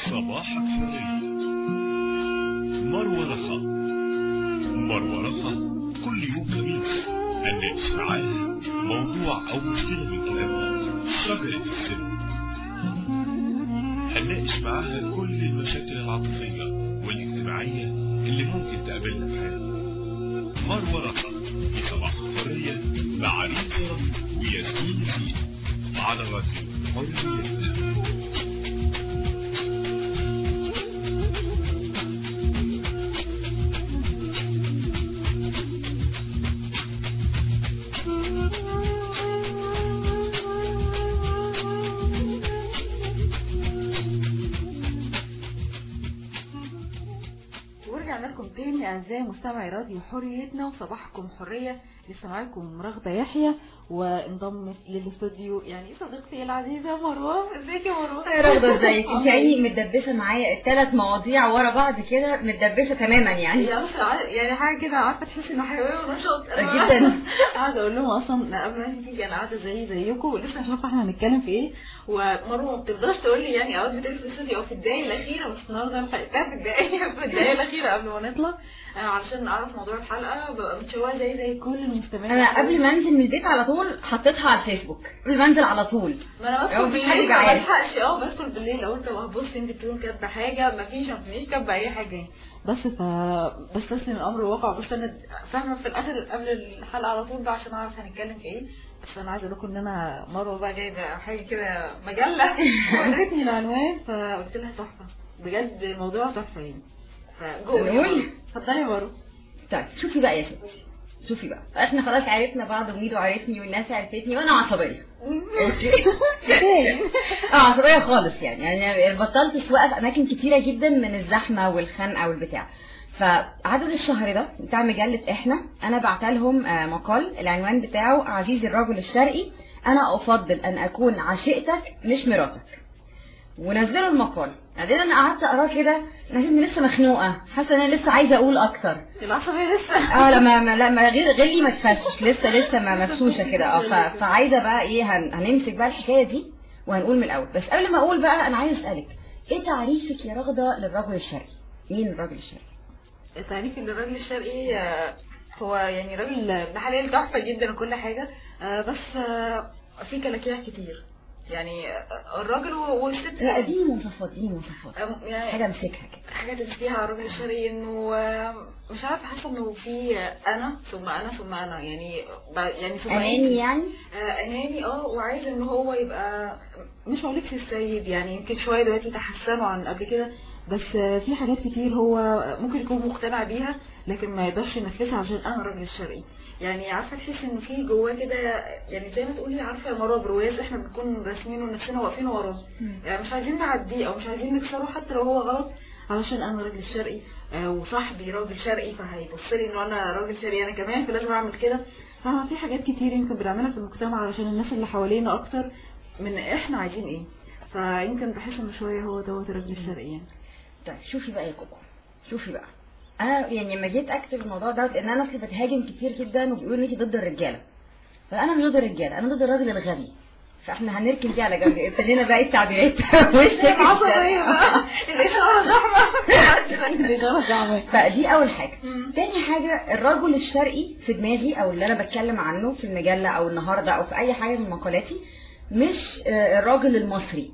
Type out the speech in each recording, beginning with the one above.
صباحك ثري مروة رخا مروة رخا كل يوم خميس هنناقش معاها موضوع أو مشكلة من كتابها شجرة السن هنناقش معاها كل المشاكل العاطفية والاجتماعية اللي ممكن تقابلنا في حياتنا مروة رخا في صباح الحرية مع ريم شرف وياسمين ياسين على راديو حريتنا ورجعنا لكم تاني اعزائي مستمعي راديو حريتنا وصباحكم حريه لسه معاكم رغده يحيى وانضمت للاستوديو يعني صديقتي العزيزه مروه ازيك يا مروه يا رغدة ازيك انت يعني متدبسه معايا الثلاث مواضيع ورا بعض كده متدبسه تماما يعني يا بس ع- يعني حاجه كده عارفه تحسي انه حيويه ونشاط جدا. قاعده اقول لهم اصلا قبل ما انت تيجي انا قاعده زي زيكم ولسه هنشوف احنا هنتكلم في ايه ومروه ما بترضاش تقول لي يعني اوقات بتقول في الاستوديو او في الدقايق الاخيره بس النهارده انا لحقتها في الدقايق في الدقايق الاخيره قبل ما نطلع آه، علشان اعرف موضوع الحلقه ببقى متشوقه زي زي كل المستمعين انا قبل ما انزل من البيت على طول حطيتها على الفيسبوك قبل ما انزل على طول ما انا أو بدخل مفيش حد بالليل يبقى ما عارف. بلحقش اه بدخل بالليل اقول طب هبص انت تكون كاتبه حاجه مفيش ما بتبقيش كاتبه اي حاجه يعني. بس ف بستسلم الامر الواقع بس انا فاهمه في الاخر قبل الحلقه على طول بقى عشان اعرف هنتكلم في ايه بس انا عايزه اقول لكم ان انا مره بقى جايبه حاجه كده مجله وريتني العنوان فقلت لها تحفه بجد الموضوع تحفه يعني فجوه نقول؟ اتفضلي يا مارو طيب شوفي بقى يا ستي شوفي بقى احنا خلاص عرفنا بعض وميدو عرفني والناس عرفتني وانا عصبيه اه عصبيه خالص يعني يعني بطلت سواقه في اماكن كتيره جدا من الزحمه والخنقه والبتاع فعدد الشهر ده بتاع مجله احنا انا بعت لهم آه، مقال العنوان بتاعه عزيزي الرجل الشرقي انا افضل ان اكون عشيقتك مش مراتك ونزلوا المقال بعدين انا قعدت اقراه كده لقيت اني لسه مخنوقه حاسه ان انا لسه عايزه اقول اكتر العصبيه لسه اه لا ما ما- لا ما غير غلي ما تفشش لسه لسه ما مفشوشه كده اه ف- فعايزه بقى ايه هن هنمسك بقى الحكايه دي وهنقول من الاول بس قبل ما اقول بقى انا عايز اسالك ايه تعريفك يا رغده للرجل الشرقي مين الرجل الشرقي تعريفي للراجل الشرقي آه، هو يعني راجل ابن حلال تحفة جدا وكل حاجة آه، بس آه، في كلاكيع كتير يعني آه، الراجل والست لا دي مواصفات دي مواصفات آه، يعني حاجه امسكها كده حاجة تمسكيها على الراجل الشرقي انه آه، مش عارفة حاسة انه في آه، انا ثم انا ثم انا يعني ب- يعني ثم اناني يعني آه، اناني اه وعايز ان هو يبقى مش هقولك السيد يعني يمكن شويه دلوقتي تحسنوا عن قبل كده بس آه، في حاجات كتير هو ممكن يكون مقتنع بيها لكن ما يقدرش ينفذها عشان انا الراجل الشرقي يعني عارفه تحس ان في جواه كده يعني زي ما تقولي عارفه يا مروه برواز احنا بنكون راسمينه نفسنا واقفين وراه يعني مش عايزين نعديه او مش عايزين نكسره حتى لو هو غلط علشان انا راجل شرقي آه، وصاحبي راجل شرقي فهيبص لي انه انا راجل شرقي انا كمان فلازم اعمل كده فاهمة في حاجات كتير يمكن بنعملها في المجتمع علشان الناس اللي حوالينا اكتر من احنا عايزين ايه فيمكن بحس ان شويه هو دوت الراجل الشرقي يعني طيب شوفي بقى يا كوكو شوفي بقى انا يعني لما جيت اكتب الموضوع دوت ان انا اصل بتهاجم كتير جدا وبيقولوا ان انت ضد الرجاله فانا مش ضد الرجاله انا ضد الراجل الغبي فاحنا هنركن دي على جنب ابتدينا بقى إيه التعبيرات وشك العصبيه بقى الاشاره زحمه الاشاره زحمه فدي اول حاجه مم. تاني حاجه الرجل الشرقي في دماغي او اللي انا بتكلم عنه في المجله او النهارده او في اي حاجه من مقالاتي مش آه، الراجل المصري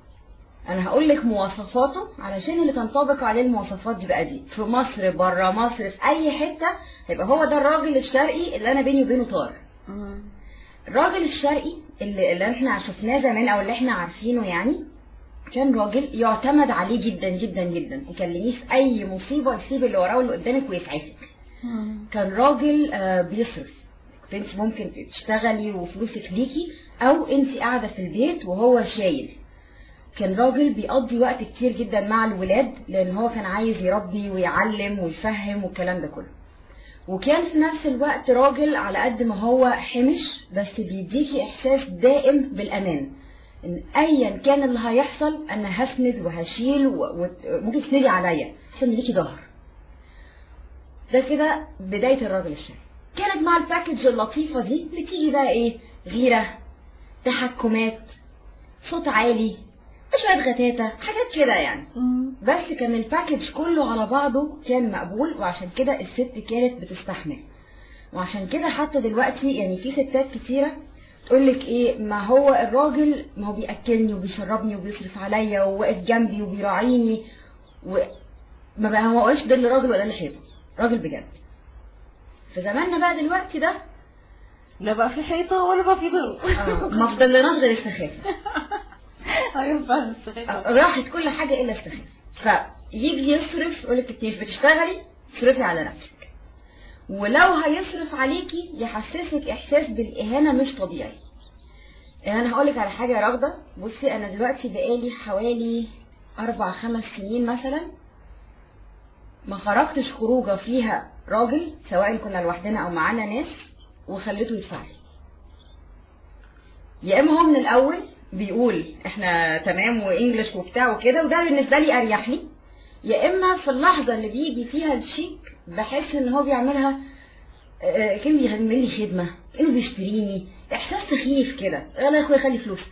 انا هقول لك مواصفاته علشان اللي تنطبق عليه المواصفات دي بقى دي في مصر بره مصر في اي حته يبقى هو ده الراجل الشرقي اللي انا بيني وبينه طار مم. الراجل الشرقي اللي, اللي احنا شفناه زمان او اللي احنا عارفينه يعني كان راجل يعتمد عليه جدا جدا جدا تكلميه في اي مصيبه يسيب اللي وراه واللي قدامك ويسعفك مم. كان راجل آه، بيصرف كنت انت ممكن تشتغلي وفلوسك ليكي او انت قاعده في البيت وهو شايل كان راجل بيقضي وقت كتير جدا مع الولاد لان هو كان عايز يربي ويعلم ويفهم والكلام ده كله وكان في نفس الوقت راجل على قد ما هو حمش بس بيديكي احساس دائم بالامان ان ايا كان اللي هيحصل انا هسند وهشيل و- وممكن تسندي عليا عشان ليكي ظهر ده كده بداية الراجل الشرقي كانت مع الباكج اللطيفة دي بتيجي بقى ايه غيرة تحكمات صوت عالي شويه غتاتة حاجات كده يعني مم. بس كان الباكج كله على بعضه كان مقبول وعشان كده الست كانت بتستحمل وعشان كده حتى دلوقتي يعني في ستات كتيرة تقولك ايه ما هو الراجل ما هو بيأكلني وبيشربني وبيصرف عليا وواقف جنبي وبيراعيني وما بقى هو قالش ده اللي راجل ولا اللي حيطة راجل بجد في زماننا بقى دلوقتي ده لا بقى في حيطة ولا بقى في ظل آه، ما فضلناش غير السخافة ايوه فعلا السخافة. راحت كل حاجة إلا السخافة فيجي يصرف يقولك انت مش بتشتغلي اصرفي على نفسك ولو هيصرف عليكي يحسسك إحساس بالإهانة مش طبيعي أنا هقولك على حاجة يا رغدة بصي أنا دلوقتي بقالي حوالي أربع خمس سنين مثلا ما خرجتش خروجة فيها راجل سواء كنا لوحدنا أو معانا ناس وخليته يدفع لي يا اما هو من الاول بيقول احنا تمام وانجلش وبتاع وكده وده بالنسبه لي اريح لي يا اما في اللحظه اللي بيجي فيها الشيك بحس ان هو بيعملها آه، كان بيعمل لي خدمه كانه بيشتريني احساس سخيف كده يلا يا اخويا خلي فلوسك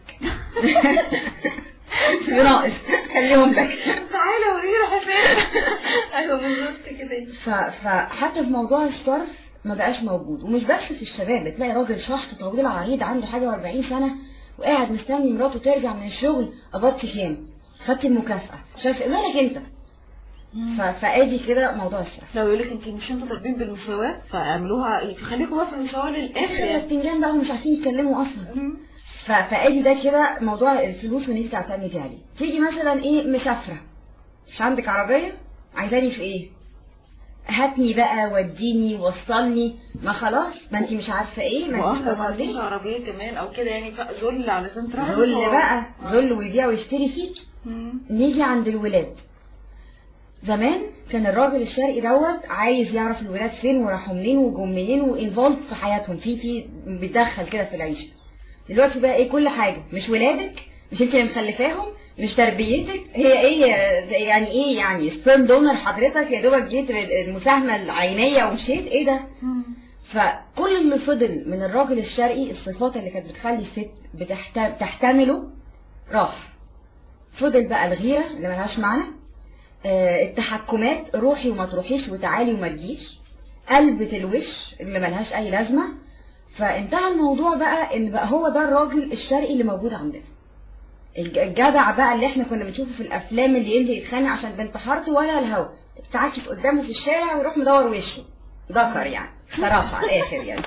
مش ناقص خليهم لك تعالى ورينا حسين ايوه بالظبط كده ف- فحتى في موضوع الصرف ما بقاش موجود ومش بس في الشباب بتلاقي راجل شحط طويل عريض عنده حاجه و40 سنه وقاعد مستني مراته ترجع من الشغل قبضتي كام خدت المكافاه شايف إيه مالك انت ف- فادي كده موضوع الصرف لو يقولك انت مش انتوا طالبين بالمساواة فاعملوها خليكم بقى في المساواة للآخر اخر يعني الفنجان بقى ومش عارفين يتكلموا اصلا مم. ف- فادي ده كده موضوع الفلوس وان انت تعتمدي عليه تيجي مثلا ايه مسافره مش عندك عربيه عايزاني في ايه هاتني بقى وديني وصلني ما خلاص ما انت مش عارفه ايه ما انت واحدة ما عنديش استقلتي عربية كمان او كده يعني فذل علشان تروح ذل المشوار. بقى ذل ويبيع ويشتري فيه مم. نيجي عند الولاد زمان كان الراجل الشرقي دوت عايز يعرف الولاد فين وراحوا منين وجم منين وانفولد في حياتهم في في بيتدخل كده في العيشه دلوقتي بقى ايه كل حاجه مش ولادك مش انت اللي مخلفاهم مش تربيتك هي ايه يعني ايه يعني سبرم دونر حضرتك يا دوبك جيت المساهمه العينيه ومشيت ايه ده مم. فكل اللي فضل من الراجل الشرقي الصفات اللي كانت بتخلي الست بتحت- تحتمله راح فضل بقى الغيرة اللي ملهاش معنى آه، التحكمات روحي وما تروحيش وتعالي وما تجيش قلبة الوش اللي ملهاش أي لازمة فانتهى الموضوع بقى ان بقى هو ده الراجل الشرقي اللي موجود عندنا الج- الجدع بقى اللي احنا كنا بنشوفه في الافلام اللي ينزل يتخانق عشان بنت حارته ولا الهوا تعاكس قدامه في الشارع ويروح مدور وشه ذكر يعني صراحة على الاخر يعني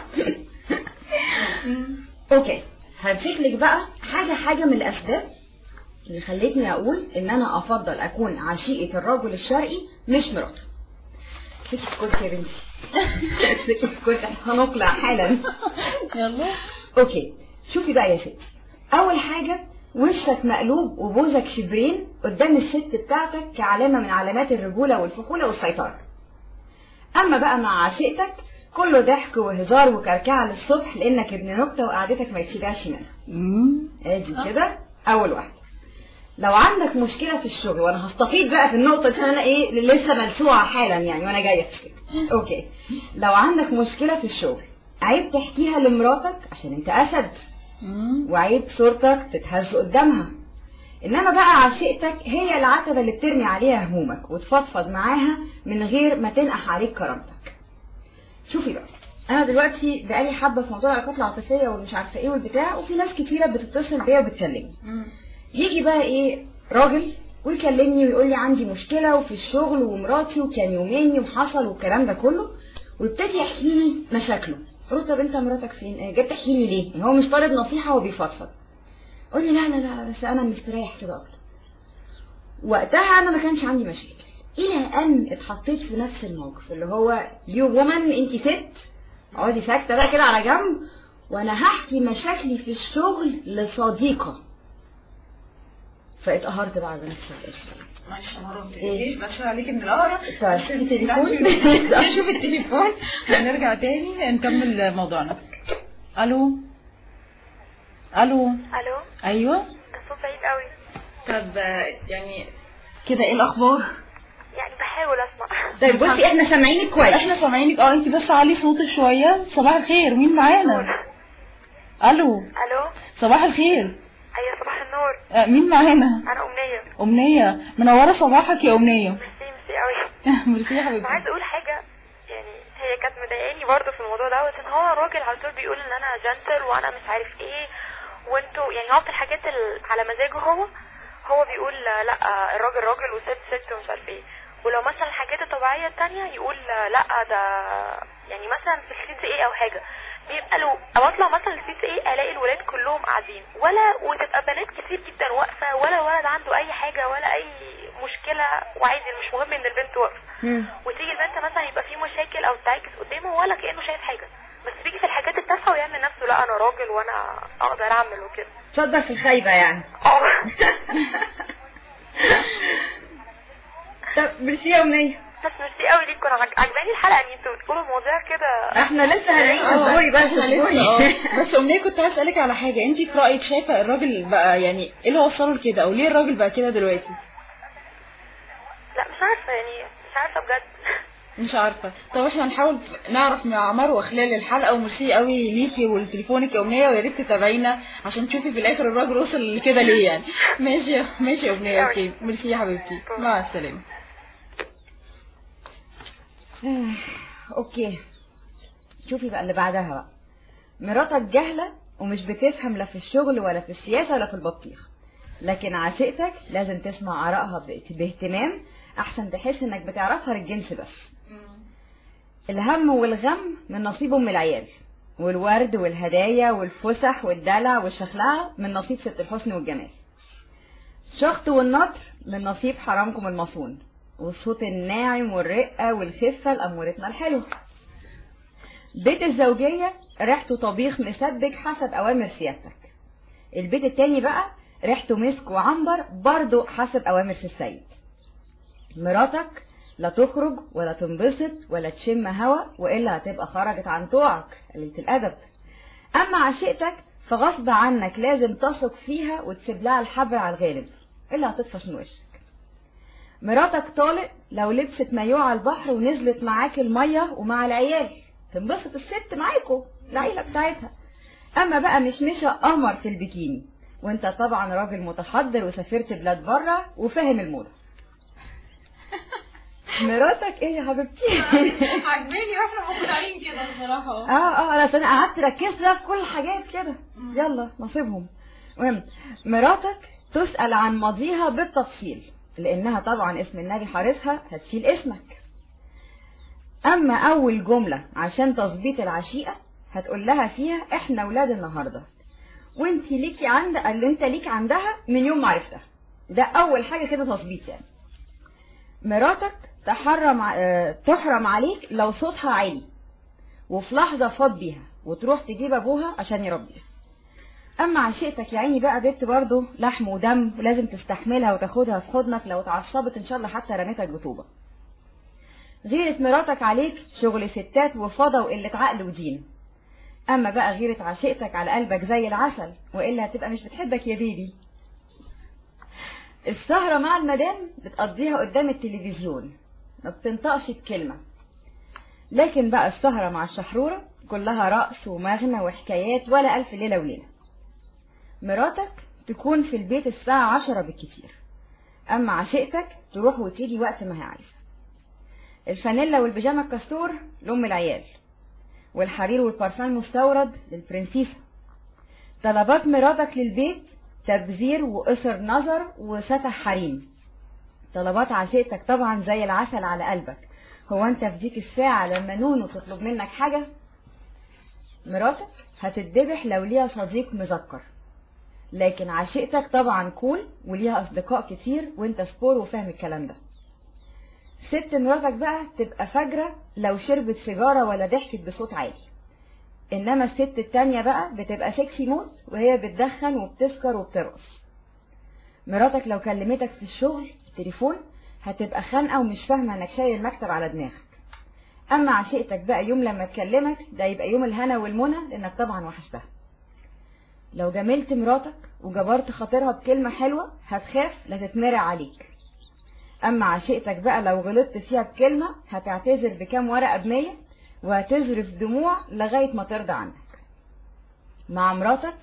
اوكي هرسيك لك بقى حاجة حاجة من الاسباب اللي خلتني اقول ان انا افضل اكون عشيقة الرجل الشرقي مش مراته سكت اسكت يا بنتي سكت اسكت احنا هنقلع حالا يلا اوكي شوفي بقى يا ستي اول حاجه وشك مقلوب وبوزك شبرين قدام الست بتاعتك كعلامه من علامات الرجوله والفخوله والسيطره اما بقى مع عشيقتك كله ضحك وهزار وكركعه للصبح لانك ابن نكته وقعدتك ما يتشبعش منها مم. ادي كده اول واحده لو عندك مشكله في الشغل وانا هستفيد بقى في النقطه دي عشان انا ايه لسه ملسوعه حالا يعني وانا جايه في السكة. اوكي لو عندك مشكله في الشغل عيب تحكيها لمراتك عشان انت اسد مم. وعيب صورتك تتهز قدامها انما بقى عشيقتك هي العتبه اللي بترمي عليها همومك وتفضفض معاها من غير ما تنقح عليك كرامتك شوفي بقى انا دلوقتي بقالي حبه في موضوع العلاقات العاطفيه والمش عارفه ايه والبتاع وفي ناس كتيره بتتصل بيا وبتكلمني مم. يجي بقى ايه راجل ويكلمني ويقول لي عندي مشكله وفي الشغل ومراتي وكان يومين وحصل والكلام ده كله ويبتدي يحكي لي مشاكله قلت له طب انت مراتك فين؟ إيه، جاي تحكي لي ليه؟ يعني هو مش طالب نصيحه هو بيفضفض. قول لي لا لا لا بس انا مستريح كده اكتر. وقتها انا ما كانش عندي مشاكل الى ان اتحطيت في نفس الموقف اللي هو يو وومن انت ست اقعدي ساكته بقى كده على جنب وانا هحكي مشاكلي في الشغل لصديقه فاتقهرت بقى على نفسي معلش يا مرة إيه؟ ايه بشر عليك من القهرة طيب، شوفي التليفون. نشوف التليفون هنرجع تاني نكمل موضوعنا الو الو الو ايوه الصوت بعيد قوي طب آه، يعني كده ايه الاخبار يعني بحاول اسمع طيب بصي احنا سامعينك كويس احنا سامعينك اه انت بس علي صوتك شويه صباح الخير مين معانا الو الو صباح الخير هي صباح النور آه، مين معانا انا امنيه امنيه منوره صباحك يا امنيه ميرسي ميرسي قوي ميرسي يا انا حبيبتي عايزه اقول حاجه يعني هي كانت مضايقاني برضه في الموضوع دوت ان هو الراجل على طول بيقول ان انا جنتل وانا مش عارف ايه وانتوا يعني هو في الحاجات اللي على مزاجه هو هو بيقول لا الراجل راجل والست ست ومش عارف ايه ولو مثلا الحاجات الطبيعيه التانية يقول لا ده يعني مثلا في السي سي ايه او حاجه بيبقى له او اطلع مثلا السي سي ايه الاقي الولاد كلهم قاعدين ولا وتبقى بنات كتير جدا واقفه ولا ولد عنده اي حاجه ولا اي مشكله وعادي مش مهم ان البنت واقفه وتيجي البنت مثلا يبقى في مشاكل او تعاكس قدامه ولا كانه شايف حاجه بس بيجي في الحاجات التافهه ويعمل نفسه لا انا راجل وانا اقدر اعمل وكده تصدق في الخايبه يعني اه طب ميرسي يا امنيه بس ميرسي قوي ليكوا انا عج- عجباني الحلقه ان انتوا بتقولوا مواضيع كده احنا لسه هنعيش اصبري بس احنا لسه اصبري اه بس امنيه كنت عايز اسالك على حاجه انت في رايك شايفه الراجل بقى يعني ايه اللي وصله لكده او ليه الراجل بقى كده دلوقتي لا مش عارفه يعني مش عارفه بجد مش عارفه طب احنا نحاول نعرف مع مروه خلال الحلقه وميرسي قوي ليكي ولتليفونك يا امنيه ويا ريت تتابعينا عشان تشوفي في الاخر الراجل وصل لكده ليه يعني ماشي يا- ماشي يا امنيه اوكي ميرسي يا حبيبتي مع السلامه اوكي شوفي بقى اللي بعدها بقى مراتك جاهله ومش بتفهم لا في الشغل ولا في السياسه ولا في البطيخ لكن عشيقتك لازم تسمع ارائها بإت- باهتمام احسن تحس انك بتعرفها للجنس بس الهم والغم من نصيب ام العيال والورد والهدايا والفسح والدلع والشخلعه من نصيب ست الحسن والجمال الشخط والنطر من نصيب حرامكم المصون والصوت الناعم والرقة والخفة لأمورتنا الحلوة بيت الزوجية ريحته طبيخ مسبك حسب أوامر سيادتك البيت التاني بقى ريحته مسك وعنبر برضه حسب أوامر سي السيد مراتك لا تخرج ولا تنبسط ولا تشم هوا وإلا هتبقى خرجت عن طوعك قليلة الأدب أما عشيقتك فغصب عنك لازم تثق فيها وتسيب لها الحبل على الغالب إلا هتطفش من وشك مراتك طالق لو لبست مايو على البحر ونزلت معاك المية ومع العيال تنبسط الست معاكوا العيلة بتاعتها أما بقى مش مشى قمر في البكيني وانت طبعا راجل متحضر وسافرت بلاد بره وفاهم الموضة مراتك ايه يا حبيبتي عجباني واحنا مقتنعين كده بصراحه اه اه انا أصل انا قعدت ركزت بقى في كل الحاجات كده يلا نصيبهم المهم مراتك تسأل عن ماضيها بالتفصيل لانها طبعا اسم النبي حارسها هتشيل اسمك اما اول جملة عشان تظبيط العشيقة هتقول لها فيها احنا ولاد النهاردة وانت ليكي عند اللي انت ليك عندها من يوم ما عرفتها ده اول حاجة كده تظبيط يعني مراتك تحرم ع- آه، تحرم عليك لو صوتها عالي وفي لحظة فاض بيها وتروح تجيب أبوها عشان يربيها أما عشيقتك يا عيني بقى بنت برضه لحم ودم ولازم تستحملها وتاخدها في حضنك لو اتعصبت إن شاء الله حتى رميتك بطوبة غيرة مراتك عليك شغل ستات وفضا وقلة عقل ودين أما بقى غيرة عشيقتك على قلبك زي العسل وإلا هتبقى مش بتحبك يا بيبي السهرة مع المدام بتقضيها قدام التلفزيون ما بتنطقش بكلمة لكن بقى السهرة مع الشحرورة كلها رقص ومغنى وحكايات ولا ألف ليلة وليلة مراتك تكون في البيت الساعة عشرة بالكتير أما عشيقتك تروح وتيجي وقت ما هي عايزة الفانيلا والبيجامة الكستور لأم العيال والحرير والبارفان مستورد للبرنسيسة طلبات مراتك للبيت تبذير وقصر نظر وسفح حريم طلبات عشيقتك طبعا زي العسل على قلبك هو انت في ديك الساعة لما نونو تطلب منك حاجة مراتك هتتذبح لو ليها صديق مذكر لكن عشيقتك طبعا كول وليها اصدقاء كتير وانت سبور وفاهم الكلام ده ست مراتك بقى تبقى فجرة لو شربت سيجارة ولا ضحكت بصوت عالي انما الست التانية بقى بتبقى سكسي موت وهي بتدخن وبتسكر وبترقص مراتك لو كلمتك في الشغل في التليفون هتبقى خانقة ومش فاهمة انك شايل المكتب على دماغك اما عشيقتك بقى يوم لما تكلمك ده يبقى يوم الهنا والمنى لانك طبعا وحشتها لو جاملت مراتك وجبرت خاطرها بكلمة حلوة هتخاف لا تتمرع عليك اما عشيقتك بقى لو غلطت فيها بكلمة هتعتذر بكام ورقة بمية وهتذرف دموع لغاية ما ترضى عنك مع مراتك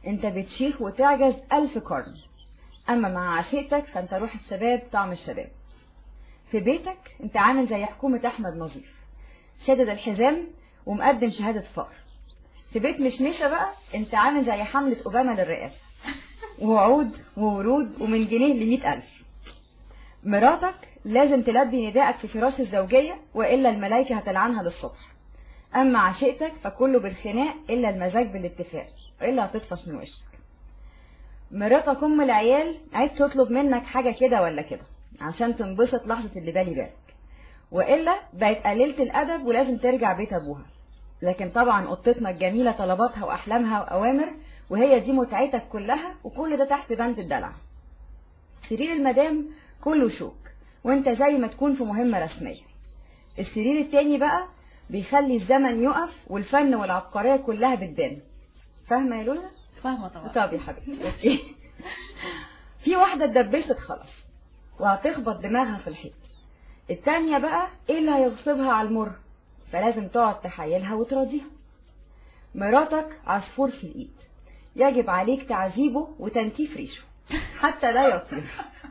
انت بتشيخ وتعجز ألف قرن أما مع عشيقتك فانت روح الشباب طعم الشباب في بيتك انت عامل زي حكومة أحمد نظيف شادد الحزام ومقدم شهادة فقر في بيت مشمشة بقى انت عامل زي حملة أوباما للرئاسة وعود وورود ومن جنيه لمئة ألف مراتك لازم تلبي ندائك في فراش الزوجية وإلا الملايكة هتلعنها للصبح أما عشيقتك فكله بالخناق إلا المزاج بالاتفاق إلا هتطفش من وشك مراتك أم العيال عيب تطلب منك حاجة كده ولا كده عشان تنبسط لحظة اللي بالي بالك وإلا بقت قليلة الأدب ولازم ترجع بيت أبوها لكن طبعا قطتنا الجميلة طلباتها وأحلامها وأوامر وهي دي متعتك كلها وكل ده تحت بند الدلع سرير المدام كله شوك وانت زي ما تكون في مهمة رسمية السرير التاني بقى بيخلي الزمن يقف والفن والعبقرية كلها بتبان فاهمة يا لولا؟ فاهمه طبعا طب يا حبيبي اوكي في واحدة اتدبست خلاص وهتخبط دماغها في الحيط التانية بقى ايه اللي هيغصبها على المر فلازم تقعد تحايلها وتراضيها مراتك عصفور في الايد يجب عليك تعذيبه وتنتيه في ريشه حتى لا يطير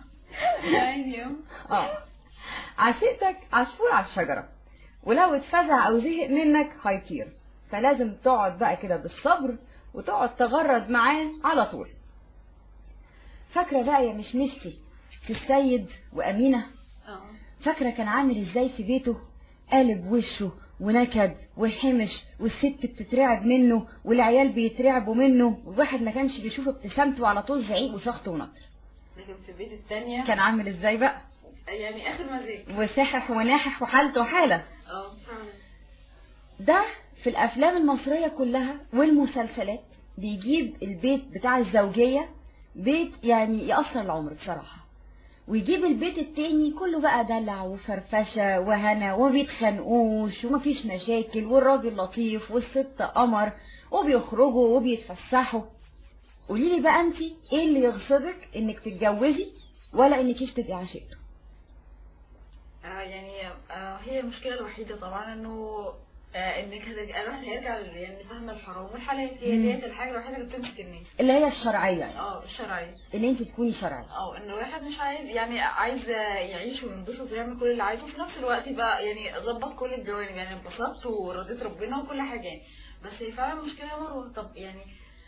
اه عشيقتك عصفور على الشجرة ولو اتفزع او زهق منك هيطير فلازم تقعد بقى كده بالصبر وتقعد تغرد معاه على طول فاكرة بقى يا مشمشتي في السيد وأمينة اه فاكرة كان عامل ازاي في بيته قالب وشه ونكد وحمش والست بتترعب منه والعيال بيترعبوا منه والواحد ما كانش بيشوف ابتسامته على طول زعيق وشخط ونطر لكن في البيت التانية كان عامل ازاي بقى يعني اخر مزاج وساحح وناحح وحالته حالة اه فعلا ده في الافلام المصرية كلها والمسلسلات بيجيب البيت بتاع الزوجية بيت يعني يأثر العمر بصراحة ويجيب البيت التاني كله بقى دلع وفرفشة وهنا وما بيتخانقوش ومفيش مشاكل والراجل لطيف والست قمر وبيخرجوا وبيتفسحوا قوليلي بقى انت ايه اللي يغصبك انك تتجوزي ولا انك تبقي عشيقته آه يعني آه هي المشكلة الوحيدة طبعا انه آه انك هترجع الواحد هيرجع لل- يعني فاهمة الحرام والحلال هي مم. ديت الحاجة الوحيدة اللي بتمسك الناس اللي هي الشرعية يعني اه الشرعية اللي انت تكوني شرعية اه ان الواحد مش عايز يعني عايز يعيش وينبسط ويعمل كل اللي عايزه وفي نفس الوقت يبقى يعني ظبط كل الجوانب يعني انبسطت ورضيت ربنا وكل حاجة يعني بس هي فعلا مشكلة يا مروة طب يعني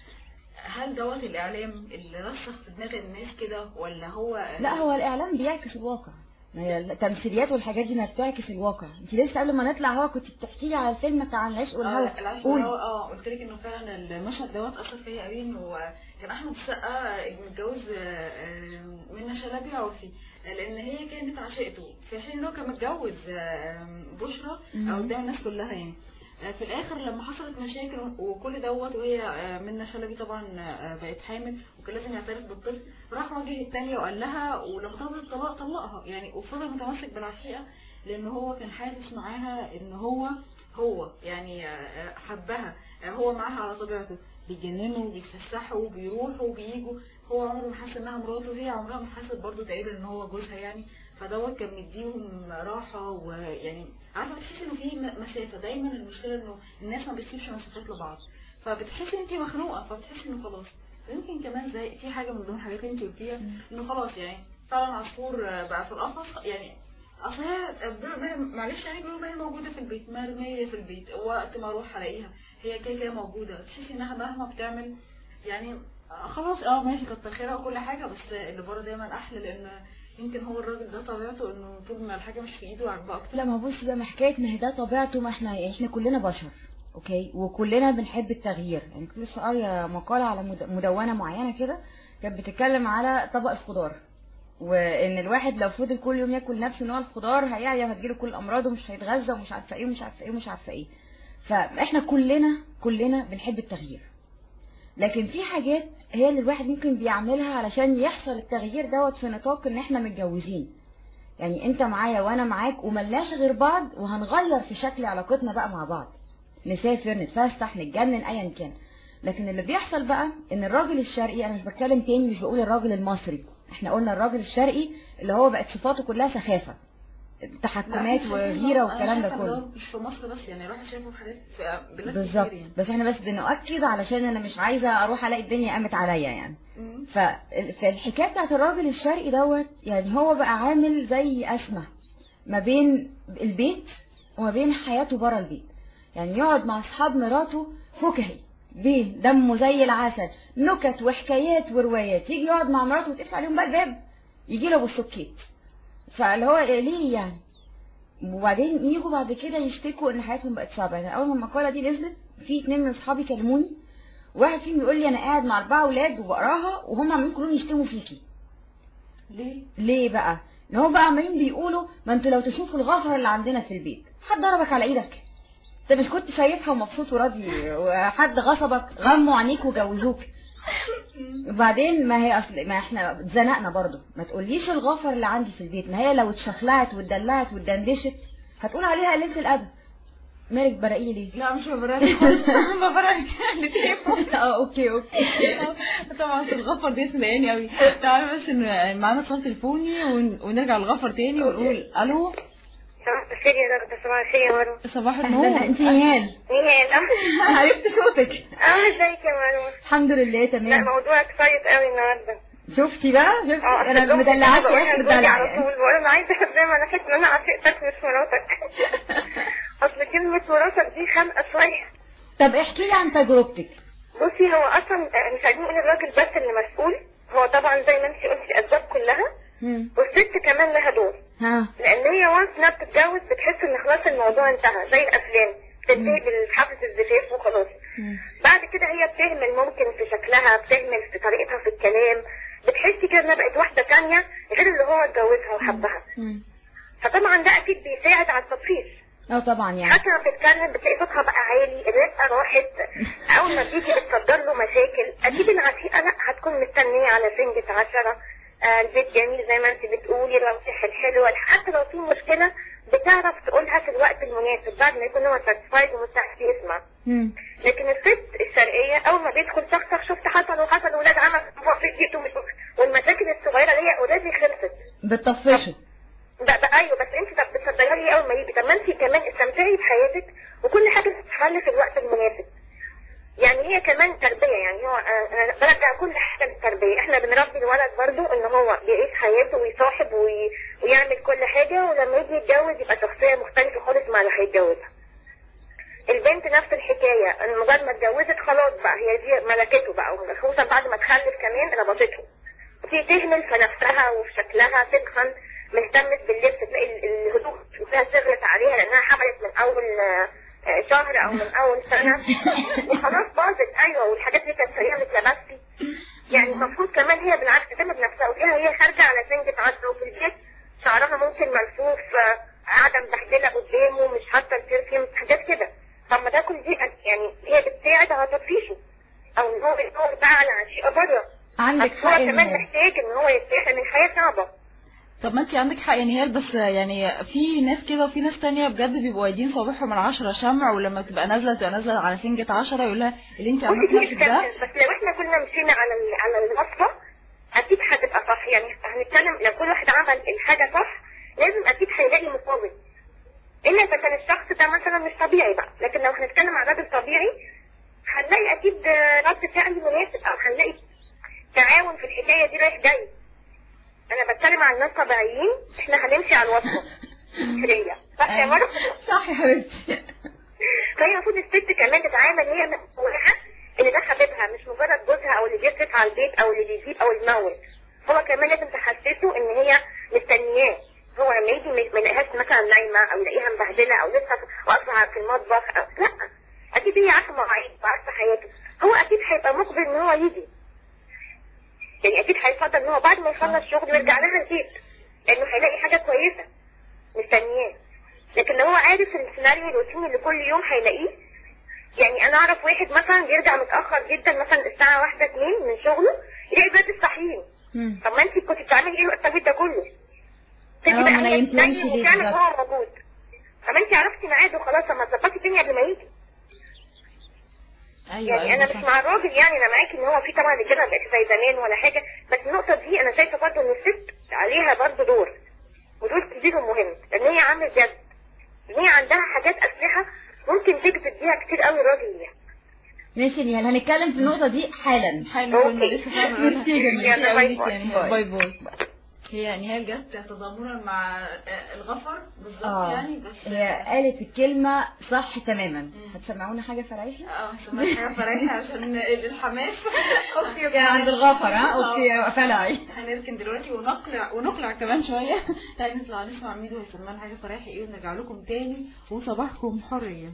هل دوت الإعلام اللي رسخ في دماغ الناس كده ولا هو لا هو الاعلام بيعكس الواقع ما هي التمثيليات والحاجات دي ما بتعكس الواقع انت لسه قبل ما نطلع هوا كنت بتحكي لي على الفيلم بتاع العشق والهوى اه العيش قولي. والهوا اه قلت لك انه فعلا المشهد دوت اثر فيا قوي انه كان احمد السقا متجوز آه، آه، منى شلبي عرفي لان هي كانت عشيقته في حين انه كان متجوز آه، بشرى مم. او قدام الناس كلها يعني آه، في الاخر لما حصلت مشاكل وكل دوت وهي آه، منى شلبي طبعا آه، بقت حامل وكان لازم يعترف بالطفل راح واجه التانية وقال لها ولما طلبت الطلاق طلقها يعني وفضل متمسك بالعشيقة لان هو كان حاسس معاها ان هو هو يعني آه، حبها آه، هو معاها على طبيعته بيجننوا وبيتفسحوا وبيروحوا وبييجوا هو عمره ما حس انها مراته وهي عمرها ما حست برضه تقريبا ان هو جوزها يعني فدوت كان مديهم راحه ويعني عارفه بتحسي انه في م- مسافه دايما المشكله انه الناس ما بتسيبش مسافات لبعض فبتحسي ان انت مخنوقه فبتحسي انه خلاص يمكن كمان زي في حاجه من ضمن الحاجات اللي انت قلتيها انه خلاص يعني فعلا عصفور آه، بقى في القفص يعني اصل هي بيقولوا- ما هي- معلش يعني بيقولوا ما هي موجوده في البيت مرميه في البيت وقت ما اروح الاقيها هي كده كده موجوده تحسي انها مهما بتعمل يعني آه، خلاص اه ماشي كتر خيرها وكل حاجه بس اللي بره دايما احلى لان يمكن هو الراجل ده طبيعته انه طول ما الحاجه مش في ايده عاجباه اكتر لا ما بص بقى ما حكايه ما هي ده طبيعته ما احنا احنا كلنا بشر اوكي وكلنا بنحب التغيير يعني كنت لسه قاريه مقاله على مد- مدونه معينه كده كانت بتتكلم على طبق الخضار وان الواحد لو فضل كل يوم ياكل نفس نوع الخضار هيعيا وهتجيله كل الامراض ومش هيتغذى ومش عارفه ايه ومش عارفه ايه ومش عارفه ايه فاحنا كلنا كلنا بنحب التغيير لكن في حاجات هي اللي الواحد ممكن بيعملها علشان يحصل التغيير دوت في نطاق ان احنا متجوزين يعني انت معايا وانا معاك وملناش غير بعض وهنغير في شكل علاقتنا بقى مع بعض نسافر نتفسح نتجنن ايا كان لكن اللي بيحصل بقى ان الراجل الشرقي انا مش بتكلم تاني مش بقول الراجل المصري احنا قلنا الراجل الشرقي اللي هو بقت صفاته كلها سخافة تحكمات لا، وغيره أنا والكلام ده شايفة إن كله هو مش في مصر بس يعني الواحد شايفه في حاجات في بلاد بالظبط كتير يعني بس احنا بس بنؤكد علشان انا مش عايزه اروح الاقي الدنيا قامت عليا يعني مم. ف- فالحكايه بتاعت الراجل الشرقي دوت يعني هو بقى عامل زي اسمه ما بين البيت وما بين حياته بره البيت يعني يقعد مع اصحاب مراته فكهي بيه دمه زي العسل نكت وحكايات وروايات يجي يقعد مع مراته وتقفل عليهم بقى الباب يجي له بالسكيت فاللي هو ليه يعني وبعدين يجوا بعد كده يشتكوا ان حياتهم بقت صعبه يعني اول ما المقاله دي نزلت في اتنين من اصحابي كلموني واحد فيهم يقول لي انا قاعد مع اربعه اولاد وبقراها وهم عمالين كلهم يشتموا فيكي ليه؟ ليه بقى ان هو بقى عمالين بيقولوا ما انتوا لو تشوفوا الغفر اللي عندنا في البيت حد ضربك على ايدك انت مش كنت شايفها ومبسوط وراضي وحد غصبك غموا عينيك وجوزوك وبعدين ما هي اصل ما احنا اتزنقنا برضو ما تقوليش الغفر اللي عندي في البيت ما هي لو اتشخلعت واتدلعت واتدندشت هتقول عليها قليله الادب مالك براقيه ليه لا مش ببرر خالص ببرر التليفون اه اوكي اوكي طبعا في الغفر دي مضايقاني قوي تعالى بس ان معانا اتصال تليفوني ون- ونرجع للغفر تاني ونقول الو صباح الخير يا دكتور صباح الخير يا مروه صباح اهلا النور انت نهال ايه لا عرفت صوتك اه ازيك يا مروه الحمد لله لا تمام موضوعك كويس قوي النهارده شفتي بقى شفتي اه انا أصل مدلعاكي بقولها اخر لجوزي دلع على يعني. طول بقول انا عايزه زي ما انا حاسه ان انا عشقتك مش مراتك اصل كلمه مراتك دي خانقه شويه طب احكي لي عن تجربتك بصي هو اصلا آه، مش عايزين نقول الراجل بس اللي مسؤول هو طبعا زي ما انت قلتي الاسباب كلها مم. والست كمان لها دور ها لان هي وانس انها بتتجوز بتحس ان خلاص الموضوع انتهى زي الافلام بتنتهي بحفله الزفاف وخلاص مم. بعد كده هي بتهمل ممكن في شكلها بتهمل في طريقتها في الكلام بتحسي كده انها بقت واحده تانية غير اللي هو اتجوزها وحبها مم. فطبعا ده اكيد بيساعد على التطفيش اه طبعا يعني حتى لما بتتكلم بتلاقي صوتها بقى عالي الرقه راحت اول ما تيجي بتصدر له مشاكل اكيد العتيقه لا هتكون مستنيه على سنجة عشرة آه البيت جميل زي ما انت بتقولي الرواتح الحلوه حتى لو في مشكله بتعرف تقولها في الوقت المناسب بعد ما يكون هو ساتسفايد ومستعد يسمع مم. لكن الست الشرقية أول ما بيدخل شخص شفت حصل وحصل ولاد عمل في البيت ومش والمشاكل الصغيرة اللي هي اوريدي خلصت بتطفشوا بقى بقى أيوه بس أنت طب بتصدرها لي أول ما يجي طب ما أنت كمان استمتعي بحياتك وكل حاجة تتحل في الوقت المناسب يعني هي كمان تربية يعني هو آه، أنا برجع كل حاجة للتربية احنا بنربي الولد برضو ان هو بيعيش حياته ويصاحب وي... ويعمل كل حاجة ولما يجي يتجوز يبقى شخصية مختلفة خالص مع اللي هيتجوزها البنت نفس الحكاية مجرد ما اتجوزت خلاص بقى هي دي ملكته بقى خصوصا بعد ما تخلف كمان ربطته في تهمل في نفسها وفي شكلها تتخن مهتمت باللبس تلاقي ال- الهدوء فيها صغرت عليها لانها حملت من اول آه، آه، شهر او من اول سنة وخلاص باظت ايوه والحاجات اللي كانت سريعة متلبستي يعني المفروض كمان هي بالعكس تهتم بنفسها وتلاقيها هي خارجة على سنجة عشرة وفي البيت شعرها ممكن ملفوف آه، قاعدة مبهدلة قدامه مش حاطة البرفيوم حاجات كده طب ما ده كل دي يعني هي بتساعد على تطفيشه او ان هو يدور بقى على اشياء بره عندك بس هو حق كمان إن- محتاج ان هو يرتاح من الحياة صعبة طب ما انت عندك حق يا نهال بس يعني في ناس كده وفي ناس تانية بجد بيبقوا وايدين صباحهم من عشرة شمع ولما تبقى نازلة تبقى نازلة على سنجة عشرة يقول لها اللي انت بصي عاملاه دي في نفسك ده exceptions، بس لو احنا كنا مشينا على ال- على الوصفة اكيد هتبقى صح يعني هنتكلم لو كل واحد عمل الحاجة صح لازم اكيد هيلاقي مقابل الا اذا كان الشخص ده مثلا مش طبيعي بقى لكن لو هنتكلم عن راجل طبيعي هنلاقي اكيد آه، رد فعل مناسب او هنلاقي تعاون في الحكاية دي رايح جاي انا بتكلم عن ناس طبيعيين احنا هنمشي على الوصفة هي صح يا مرة صح يا حبيبتي فهي المفروض الست كمان تتعامل هي مسؤولها ان ده حبيبها مش مجرد جوزها او اللي بيصرف على البيت او اللي بيجيب او المول هو كمان لازم تحسسه ان هي مستنياه هو لما يجي ما ما يلاقيهاش مثلا نايمه او يلاقيها مبهدله او لسه واقفه في المطبخ أو لا اكيد هي عارفه مواعيد وعارفه حياته هو اكيد هيبقى مقبل ان هو يجي يعني اكيد هيفضل ان هو بعد ما يخلص شغل يرجع لها البيت لانه هيلاقي حاجه كويسه مستنياه لكن لو هو عارف السيناريو الروتيني اللي كل يوم هيلاقيه يعني انا اعرف واحد مثلا بيرجع متاخر جدا مثلا الساعه واحدة اتنين من شغله يلاقي بيت الصحيين مم. طب ما انت كنت بتعملي ايه وقت البيت ده كله؟ اه، تبقى ما هي نيمتهمش بتنيم ليه وفعلا بالظبط؟ هو موجود طب انت عرفتي ميعاده خلاص طب ما تظبطي الدنيا قبل ما يجي ايوه يعني انا ايوه مش صح. مع الراجل يعني انا معاكي ان هو في طبعا رجاله ما بقتش زي زمان ولا حاجه بس النقطه دي انا شايفه برضه ان الست عليها برضه دور ودور كبير فيهم مهم لان هي عامل جد ان هي عندها حاجات اسلحه ممكن تجذب بيها كتير قوي الراجل ليها ماشي نهال هنتكلم في النقطة دي حالا حلو كنا أوكي. لسه فاهمة ميرسي جميل. يلا، باي باي. يعني باي باي هي نهال جت تضامنا مع آه، الغفر بالظبط اه يعني بس هي قالت الكلمة صح تماما هتسمعونا حاجة فرايحي؟ اه سمعت حاجة فريحة عشان الحماس اوكي اوكي كان عند الغفر ها اوكي فلاعي هنركن دلوقتي ونقلع ونقلع كمان شوية تعالي نطلع نسمع ميدو هيسمعنا حاجة فرايحي ايه ونرجع لكم تاني وصباحكم حرية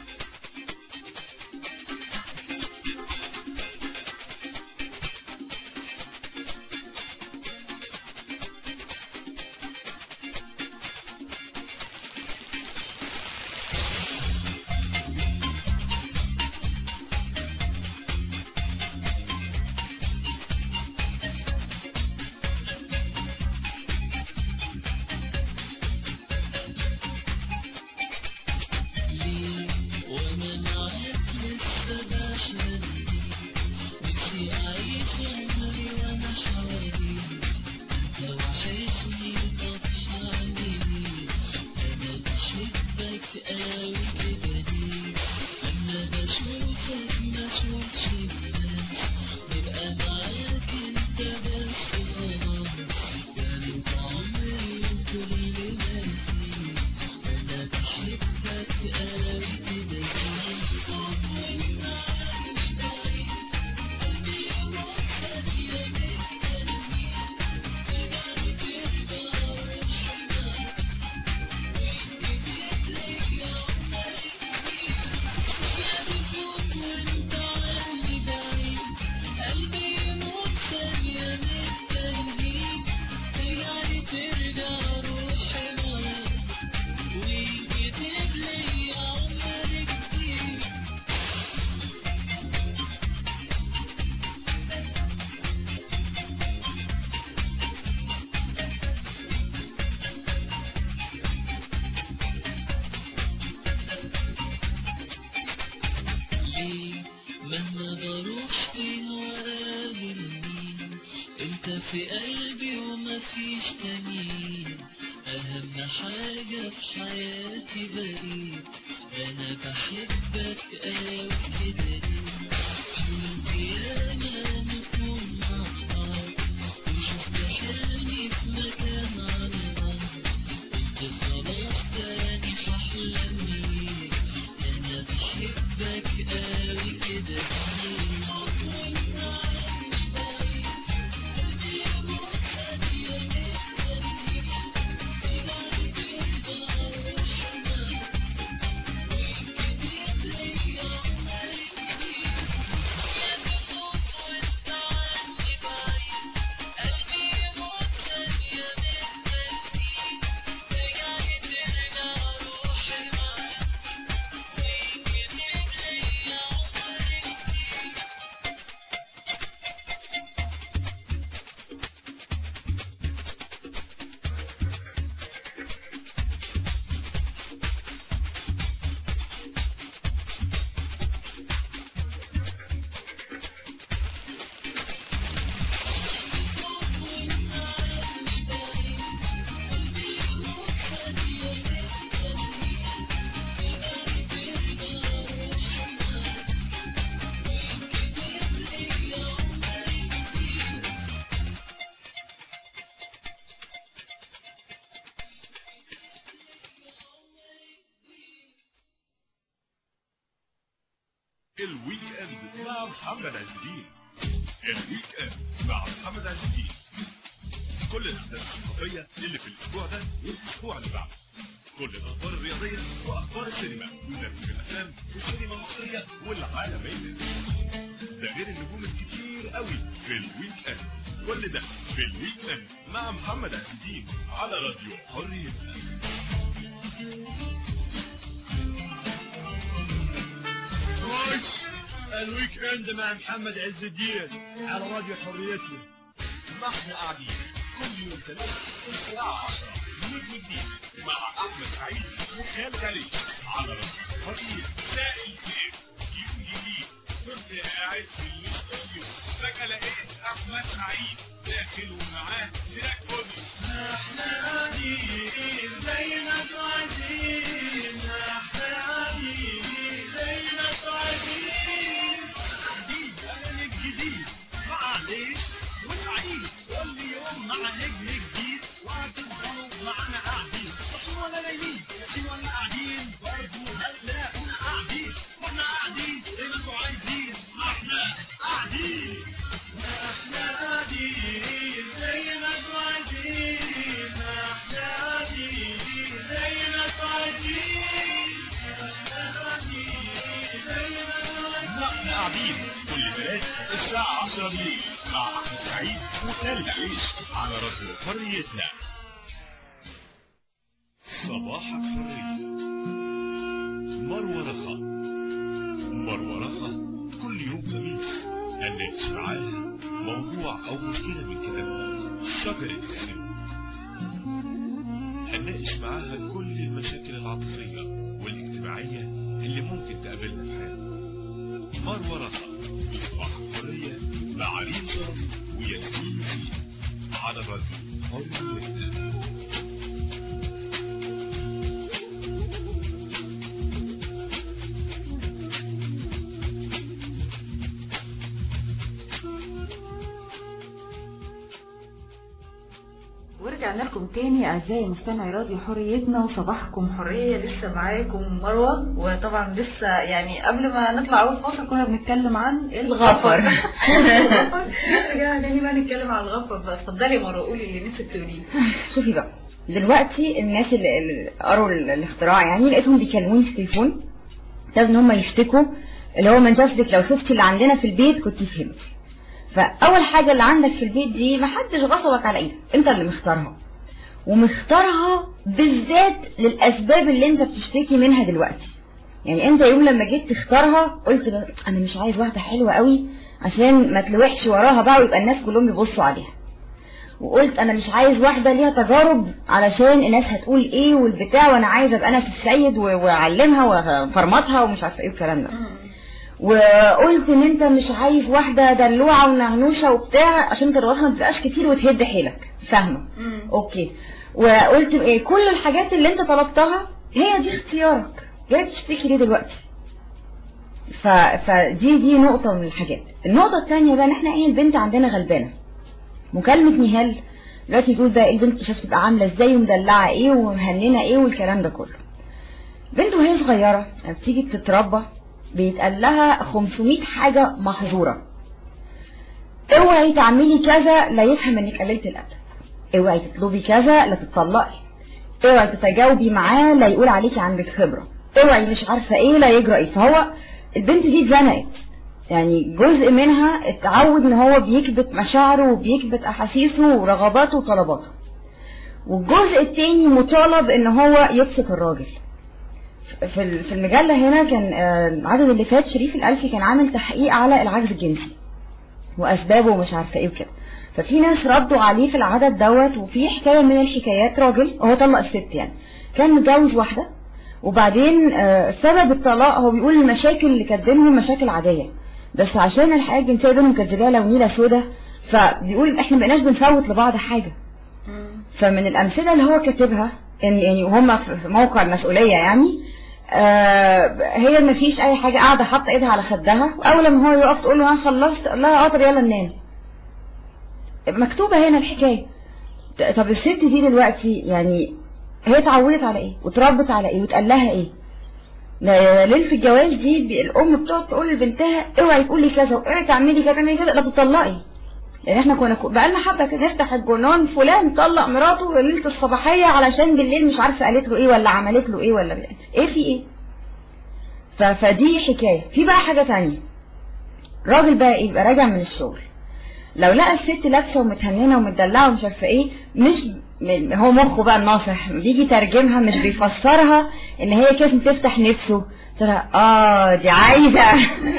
مهما بروح فين وقابلني انت في قلبي وما فيش تانيين اهم حاجة في حياتي بقيت انا بحبك اوي كده ليه حلمت ياما نكون مع بعض وشفت حلمي في مكان على الارض انت خلاص تاني هحلم بيك انا بحبك اوي كده ليه الويك اند مع محمد عز الدين الويك اند مع محمد عز الدين كل الاحداث الصحفيه اللي في الاسبوع ده والاسبوع اللي بعده كل الاخبار الرياضيه واخبار السينما وترتيب الافلام والسينما المصريه والعالميه ده غير النجوم الكتير قوي في الويك اند كل ده في الويك اند مع محمد عز الدين على راديو حريه خش الويك اند مع محمد عز الدين على راديو حريتنا ما احنا قاعدين كل يوم ثلاث الساعة 10 نجم جديد مع أحمد سعيد وخالد علي على راديو حرية تلاقي الفئة يوم جديد كنت قاعد في الاستوديو فجأة لقيت أحمد سعيد داخل ومعاه تراك كله احنا قاعدين نايمين ماشيين ولا قاعدين برضه لا احنا قاعدين واحنا قاعدين زي ما انتوا عايزين ما احنا قاعدين ما احنا قاعدين زي ما انتوا عايزين ما احنا قاعدين زي ما انتوا عايزين ما احنا قاعدين زي ما انتوا عايزين ما احنا قاعدين كل بلاد الساعة 10 بالليل مع أحمد سعيد وخالد عيش على راديو حريتنا صباحك حرية مروة رخا مروة رخا كل يوم خميس هنناقش معاها موضوع أو مشكلة من كتابها شجرة الخير هنناقش معاها كل المشاكل العاطفية والاجتماعية اللي ممكن تقابلنا في حياتنا مروة رخا في صباح حرية مع ريم شرف وياسمين زين على راديو حريتنا ورجعنا لكم تاني اعزائي مستمعي راديو حريتنا وصباحكم حريه لسه معاكم مروه وطبعا لسه يعني قبل ما نطلع اول فاصل كنا بنتكلم عن الغفر. الغفر رجعنا تاني بقى نتكلم عن الغفر بقى اتفضلي يا مروه قولي اللي نفسك تقوليه شوفي بقى دلوقتي الناس اللي, اللي قروا ال- الاختراع يعني لقيتهم بيكلموني في التليفون ابتدوا ان هم يشتكوا اللي هو من قصدك لو شفتي اللي عندنا في البيت كنت فهمتي فاول حاجه اللي عندك في البيت دي محدش غصبك على ايدك انت اللي مختارها ومختارها بالذات للاسباب اللي انت بتشتكي منها دلوقتي يعني انت يوم لما جيت تختارها قلت بقى انا مش عايز واحده حلوه قوي عشان ما تلوحش وراها بقى ويبقى الناس كلهم يبصوا عليها وقلت انا مش عايز واحده ليها تجارب علشان الناس هتقول ايه والبتاع وانا عايزه ابقى انا في السيد و- واعلمها وافرمطها ومش عارفه ايه الكلام ده وقلت ان انت مش عايز واحده دلوعه ونعنوشه وبتاع عشان ترغبها ما تبقاش كتير وتهد حيلك فاهمه اوكي وقلت إيه كل الحاجات اللي انت طلبتها هي دي اختيارك جاي تشتكي ليه دلوقتي ف... فدي دي نقطة من الحاجات النقطة الثانية بقى ان احنا ايه البنت عندنا غلبانة مكالمة نهال دلوقتي بتقول بقى ايه البنت شافت تبقى عاملة ازاي ومدلعة ايه ومهننة ايه والكلام ده كله بنت وهي صغيرة لما بتيجي تتربى بيتقال لها 500 حاجة محظورة اوعي تعملي كذا لا يفهم انك قللت الادب اوعي تطلبي كذا لا تتطلقي اوعي تتجاوبي معاه لا يقول عليكي عندك خبرة اوعي مش عارفة ايه لا يجرى ايه فهو البنت دي اتزنقت يعني جزء منها اتعود ان هو بيكبت مشاعره وبيكبت احاسيسه ورغباته وطلباته والجزء التاني مطالب ان هو يبسط الراجل في ال- في المجله هنا كان آه، العدد اللي فات شريف الالفي كان عامل تحقيق على العجز الجنسي واسبابه ومش عارفه ايه وكده ففي ناس ردوا عليه في العدد دوت وفي حكايه من الحكايات راجل هو طلق الست يعني كان متجوز واحده وبعدين آه، سبب الطلاق هو بيقول المشاكل اللي كانت بينهم مشاكل عاديه بس عشان الحياه الجنسيه بينهم كانت زباله ونيله سودا فبيقول احنا مبقناش بنفوت لبعض حاجه فمن الامثله اللي هو كاتبها ان يعني وهم في موقع المسؤوليه يعني آه هي ما فيش اي حاجه قاعده حاطه ايدها على خدها واول لما هو يقف تقول له انا خلصت قال لها اه طب يلا ننام مكتوبه هنا الحكايه ط- طب الست دي دلوقتي يعني هي اتعودت على ايه وتربت على ايه وتقال لها ايه لا- ليله الجواز دي ب- الام بتقعد تقول لبنتها اوعي تقولي كذا واوعي تعملي كذا تعملي كذا لا تطلقي يعني احنا كنا بقالنا حبه كده نفتح الجرنان فلان طلق مراته ليله الصباحيه علشان بالليل مش عارفه قالت له ايه ولا عملت له ايه ولا بي- ايه في ايه ف... فدي حكايه في بقى حاجه تانية راجل بقى ايه يبقى راجع من الشغل لو لقى الست لابسه ومتهننه ومتدلعه ومش عارفه ايه مش م- هو مخه بقى الناصح بيجي يترجمها مش بيفسرها ان هي كده عشان تفتح نفسه ترى اه دي عايزه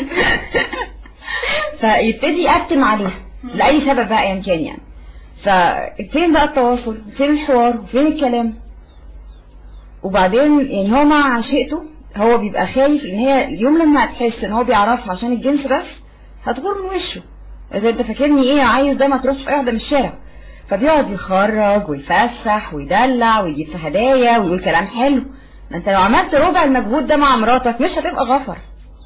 فيبتدي يقتم عليها لاي سبب بقى ايا كان يعني ففين بقى التواصل فين الحوار فين الكلام وبعدين يعني هو مع عشيقته هو بيبقى خايف ان هي اليوم لما هتحس ان هو بيعرفها عشان الجنس بس هتغور من وشه اذا انت فاكرني ايه عايز ده ما تروحش في اي واحده من الشارع فبيقعد يخرج ويفسح ويدلع ويجيب في هدايا ويقول كلام حلو ما انت لو عملت ربع المجهود ده مع مراتك مش هتبقى غفر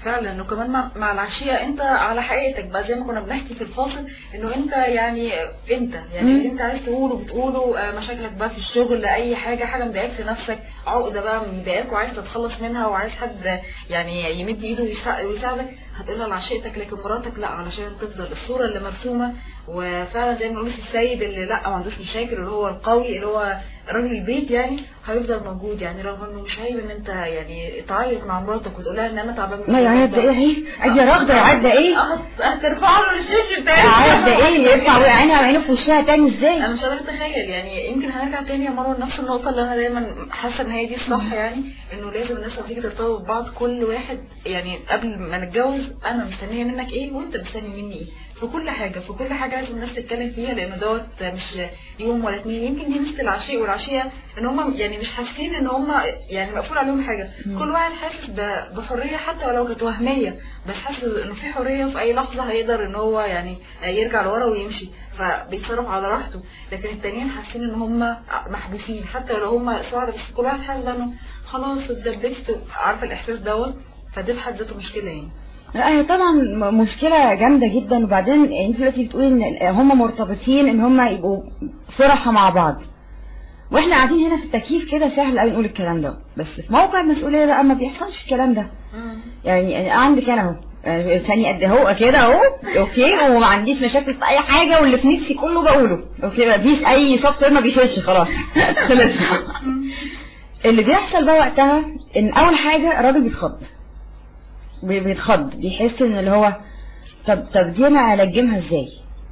فعلا وكمان مع, مع العشية انت على حقيقتك بقى زي ما كنا بنحكي في الفاصل انه انت يعني انت يعني مم. اللي انت عايز تقوله بتقوله آه، مشاكلك بقى في الشغل اي حاجة حاجة مضايقاك في نفسك عقدة بقى مضايقاك وعايز تتخلص منها وعايز حد يعني يمد ايده ويسا- ويساعدك هتقولها لعشيقتك لكن مراتك لا علشان تفضل الصورة اللي مرسومة وفعلا زي ما بنقول السيد اللي لا ما عندوش مشاكل اللي هو القوي اللي هو راجل البيت يعني هيفضل موجود يعني رغم انه مش عيب ان انت يعني تعيط مع مراتك وتقول لها ان انا تعبان من لا يا عيد ده ايه عيب عيد يا رغده يا عيد ده ايه اه هترفع له الشيش بتاعي يا عيد ده ايه يرفع عينها وعينه في وشها تاني ازاي انا مش قادره اتخيل يعني يمكن هنرجع تاني يا مروه لنفس النقطه اللي انا دايما حاسه ان هي دي الصح يعني انه لازم الناس لما تيجي ترتبط ببعض كل واحد يعني قبل ما نتجوز انا مستنيه منك ايه وانت مستني مني ايه في كل حاجه في كل حاجه لازم الناس تتكلم فيها لان دوت مش يوم ولا اتنين يمكن دي مثل العشيق والعشيه ان هم يعني مش حاسين ان هم يعني مقفول عليهم حاجه كل واحد حاسس ب- بحريه حتى ولو كانت وهميه بس حاسس انه في حريه في اي لحظه هيقدر ان هو يعني يرجع لورا ويمشي فبيتصرف على راحته لكن التانيين حاسين ان هم محبوسين حتى لو هم سعداء بس كل واحد حاسس انه خلاص اتدبست عارفه الاحساس دوت فده في حد ذاته مشكله يعني لا هي طبعا م- مشكلة جامدة جدا وبعدين انت دلوقتي بتقولي ان هم مرتبطين ان هم يبقوا فرحة مع بعض واحنا قاعدين هنا في التكييف كده سهل قوي نقول الكلام ده بس في موقع المسؤولية بقى ما بيحصلش الكلام ده يعني يعني عندك انا اهو آه، ثاني قد اهو كده اهو اوكي وما عنديش مشاكل في اي حاجه واللي في نفسي كله بقوله اوكي ما فيش اي سوفت وير ما بيشيلش خلاص خلص اللي بيحصل بقى وقتها ان اول حاجه الراجل بيتخض بي- بيتخض بيحس ان اللي هو طب طب دي انا الجمها ازاي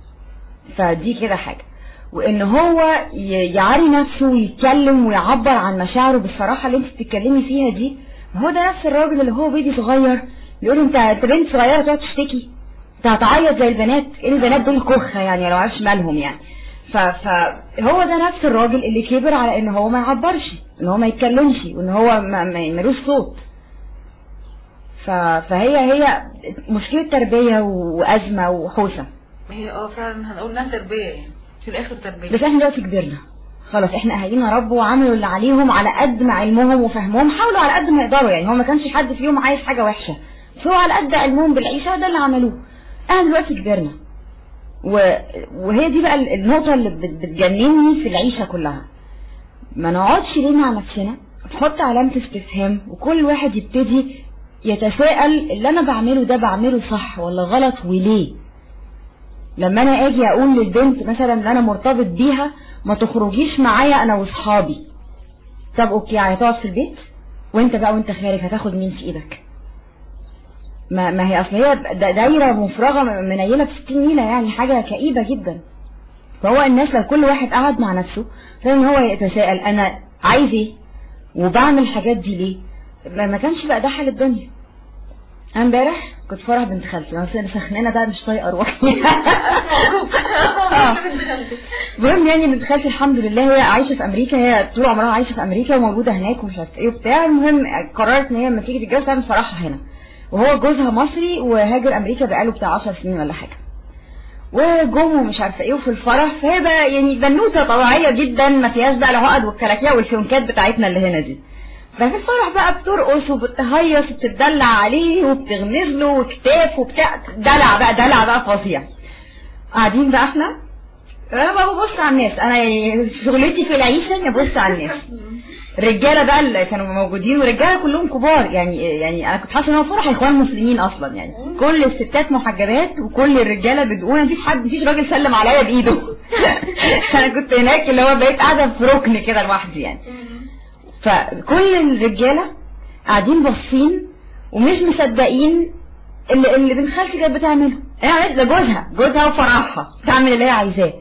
فدي كده حاجه وان هو ي- يعري نفسه ويتكلم ويعبر عن مشاعره بالصراحه اللي انت بتتكلمي فيها دي ما هو ده نفس الراجل اللي هو بيبي صغير بيقول انت انت بنت صغيره تقعد تشتكي انت هتعيط زي البنات ايه البنات دول كخه يعني انا ما اعرفش مالهم يعني ف فهو ده نفس الراجل اللي كبر على ان هو ما يعبرش ان هو ما يتكلمش وان هو ما ما- ملوش صوت ف... فهي هي مشكله تربيه وازمه وحوسه هي اه فعلا هنقول انها تربيه يعني في الاخر تربيه بس احنا دلوقتي كبرنا خلاص احنا اهالينا ربوا وعملوا اللي عليهم على قد ما علمهم وفهمهم حاولوا على قد ما يقدروا يعني هو ما كانش حد فيهم عايز حاجه وحشه بس هو على قد علمهم بالعيشه ده اللي عملوه احنا دلوقتي كبرنا و... وهي دي بقى ال- النقطه اللي بت- بتجنني في العيشه كلها ما نقعدش ليه مع نفسنا نحط علامه استفهام وكل واحد يبتدي يتساءل اللي انا بعمله ده بعمله صح ولا غلط وليه لما انا اجي اقول للبنت مثلا اللي انا مرتبط بيها ما تخرجيش معايا انا واصحابي طب اوكي يعني هتقعد في البيت وانت بقى وانت خارج هتاخد مين في ايدك ما, ما هي اصل هي دا- دايره مفرغه منيله في 60 نيله يعني حاجه كئيبه جدا فهو الناس لو كل واحد قعد مع نفسه فان هو يتساءل انا عايز ايه وبعمل الحاجات دي ليه ما ما كانش بقى ده حال الدنيا انا امبارح كنت فرح بنت خالتي بس انا سخنانه بقى مش طايقه روحي آه. المهم يعني بنت خالتي الحمد لله هي عايشه في امريكا هي طول عمرها عايشه في امريكا وموجوده هناك ومش عارفه ايه وبتاع المهم قررت ان هي لما تيجي تتجوز تعمل فرحها هنا وهو جوزها مصري وهاجر امريكا بقاله بتاع 10 سنين ولا حاجه وجم ومش عارفه ايه وفي الفرح فهي بقى يعني بنوته طبيعيه جدا ما فيهاش بقى العقد والكلاكيع والفيونكات بتاعتنا اللي هنا دي ففي الفرح بقى بترقص وبتهيص وبتدلع عليه وبتغمز له وكتاف وبتاع دلع بقى دلع بقى فظيع قاعدين بقى احنا انا بقى ببص على الناس انا شغلتي في العيشه اني ابص على الناس الرجاله بقى اللي كانوا موجودين ورجاله كلهم كبار يعني يعني انا كنت حاسه ان هو فرح اخوان مسلمين اصلا يعني كل الستات محجبات وكل الرجاله بدقون مفيش حد مفيش راجل سلم عليا بايده انا كنت هناك اللي هو بقيت قاعده في ركن كده لوحدي يعني فكل الرجاله قاعدين باصين ومش مصدقين اللي اللي بنت خالتي كانت بتعمله هي عملت ده جوزها جوزها وفرحها بتعمل اللي هي عايزاه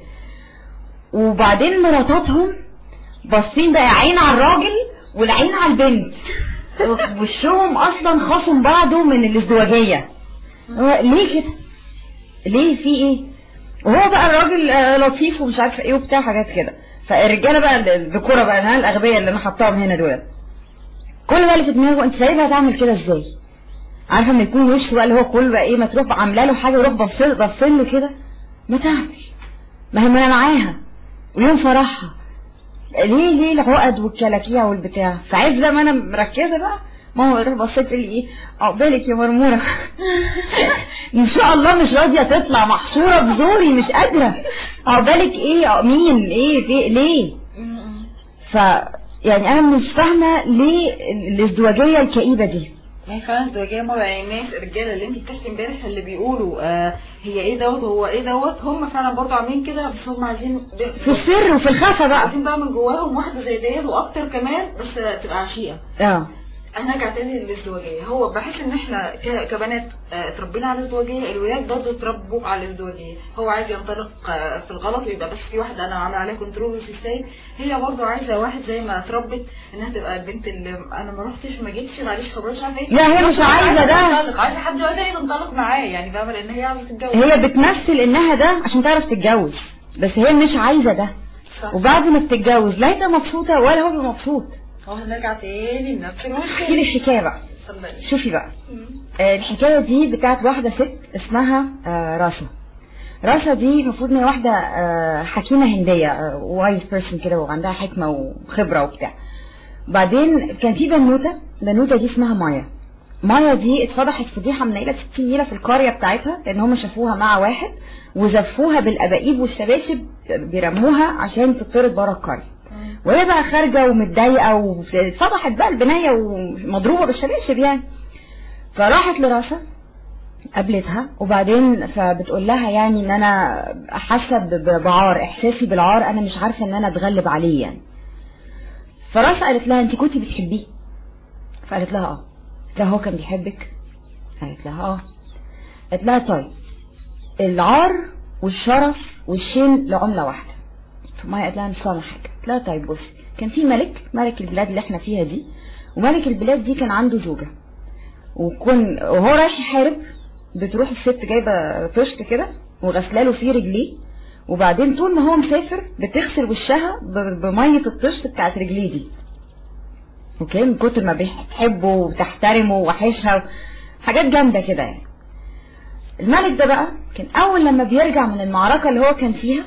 وبعدين مراتاتهم باصين بقى عين على الراجل والعين على البنت وشهم اصلا خاصم بعضه من الازدواجيه هو ليه كده ليه في ايه وهو بقى الراجل آه، لطيف ومش عارفه ايه وبتاع حاجات كده فالرجاله بقى الذكوره بقى ها الاغبياء اللي انا حطاهم هنا دول كل بقى اللي في دماغه انت سايبها تعمل كده ازاي عارفه لما يكون وشه بقى اللي هو كل بقى ايه ما تروح عامله له حاجه يروح بصل بصل له كده ما تعمل ما هي ما انا معاها ويوم فرحها ليه ليه العقد والكلاكيع والبتاع فعايز بقى ما انا مركزه بقى ماما روح بصيت تقول لي ايه عقبالك يا مرموره ان شاء الله مش راضيه تطلع محشوره بزوري مش قادره عقبالك ايه مين ايه في ليه ف يعني انا مش فاهمه ليه الازدواجيه الكئيبه دي ما هي فعلا ازدواجيه ما بقى الناس الرجاله اللي انت بتحكي امبارح اللي بيقولوا آه هي ايه دوت هو ايه دوت هم فعلا برضه عاملين كده بس هم عايزين في السر وفي الخفا بقى عايزين بقى من جواهم واحده زي ديت واكتر كمان بس تبقى عشيقه اه انا رجعت تاني للازدواجيه هو بحس ان احنا ك- كبنات آه، اتربينا على الازدواجيه الولاد برضه اتربوا على الازدواجيه هو عايز ينطلق آه، في الغلط ويبقى بس في واحده انا عامله عليها كنترول في السيد هي برضه عايزه واحد زي ما اتربت انها تبقى البنت اللي انا ما رحتش ما جيتش معلش خبرات مش عارفه ايه لا، هي مش عايزة ده. تنطلق عايزه حد تاني تنطلق معاه يعني فاهمه لان هي عايزه تتجوز هي بتمثل انها ده عشان تعرف تتجوز بس هي مش عايزه ده صح. وبعد ما بتتجوز لا هي مبسوطه ولا هو بيبقى مبسوط هو هنرجع تاني لنفس احكي لي المشكله الحكايه بقى اتفضلي شوفي بقى آه، الحكايه دي بتاعت واحده ست اسمها آه، راسا راسا دي المفروض ان هي واحده آه، حكيمه هنديه وايز بيرسون كده وعندها حكمه وخبره وبتاع بعدين كان في بنوته البنوته دي اسمها مايا مايا دي اتفضحت فضيحه منيله 60 نيله في القريه بتاعتها لان هم شافوها مع واحد وزفوها بالابائيب والشباشب بيرموها عشان تطرد بره القريه وهي بقى خارجه ومتضايقه واتفضحت بقى البنايه ومضروبه بالشباشب يعني فراحت لراسها قابلتها وبعدين فبتقول لها يعني ان انا حاسه ب- بعار احساسي بالعار انا مش عارفه ان انا اتغلب عليه يعني فراسها قالت لها انت كنتي بتحبيه فقالت لها اه قالت لها هو كان بيحبك قالت لها اه قالت لها طيب العار والشرف والشين لعمله واحده فما قالت لها مش فاهمه حاجه قالت لها طيب بصي كان في ملك ملك البلاد اللي احنا فيها دي وملك البلاد دي كان عنده زوجه وكون وهو رايح يحارب بتروح الست جايبه طشت كده وغسلاله فيه رجليه وبعدين طول ما هو مسافر بتغسل وشها ب- بميه الطشت بتاعت رجليه دي اوكي من كتر ما بتحبه وبتحترمه وحشها حاجات جامده كده يعني الملك ده بقى كان اول لما بيرجع من المعركه اللي هو كان فيها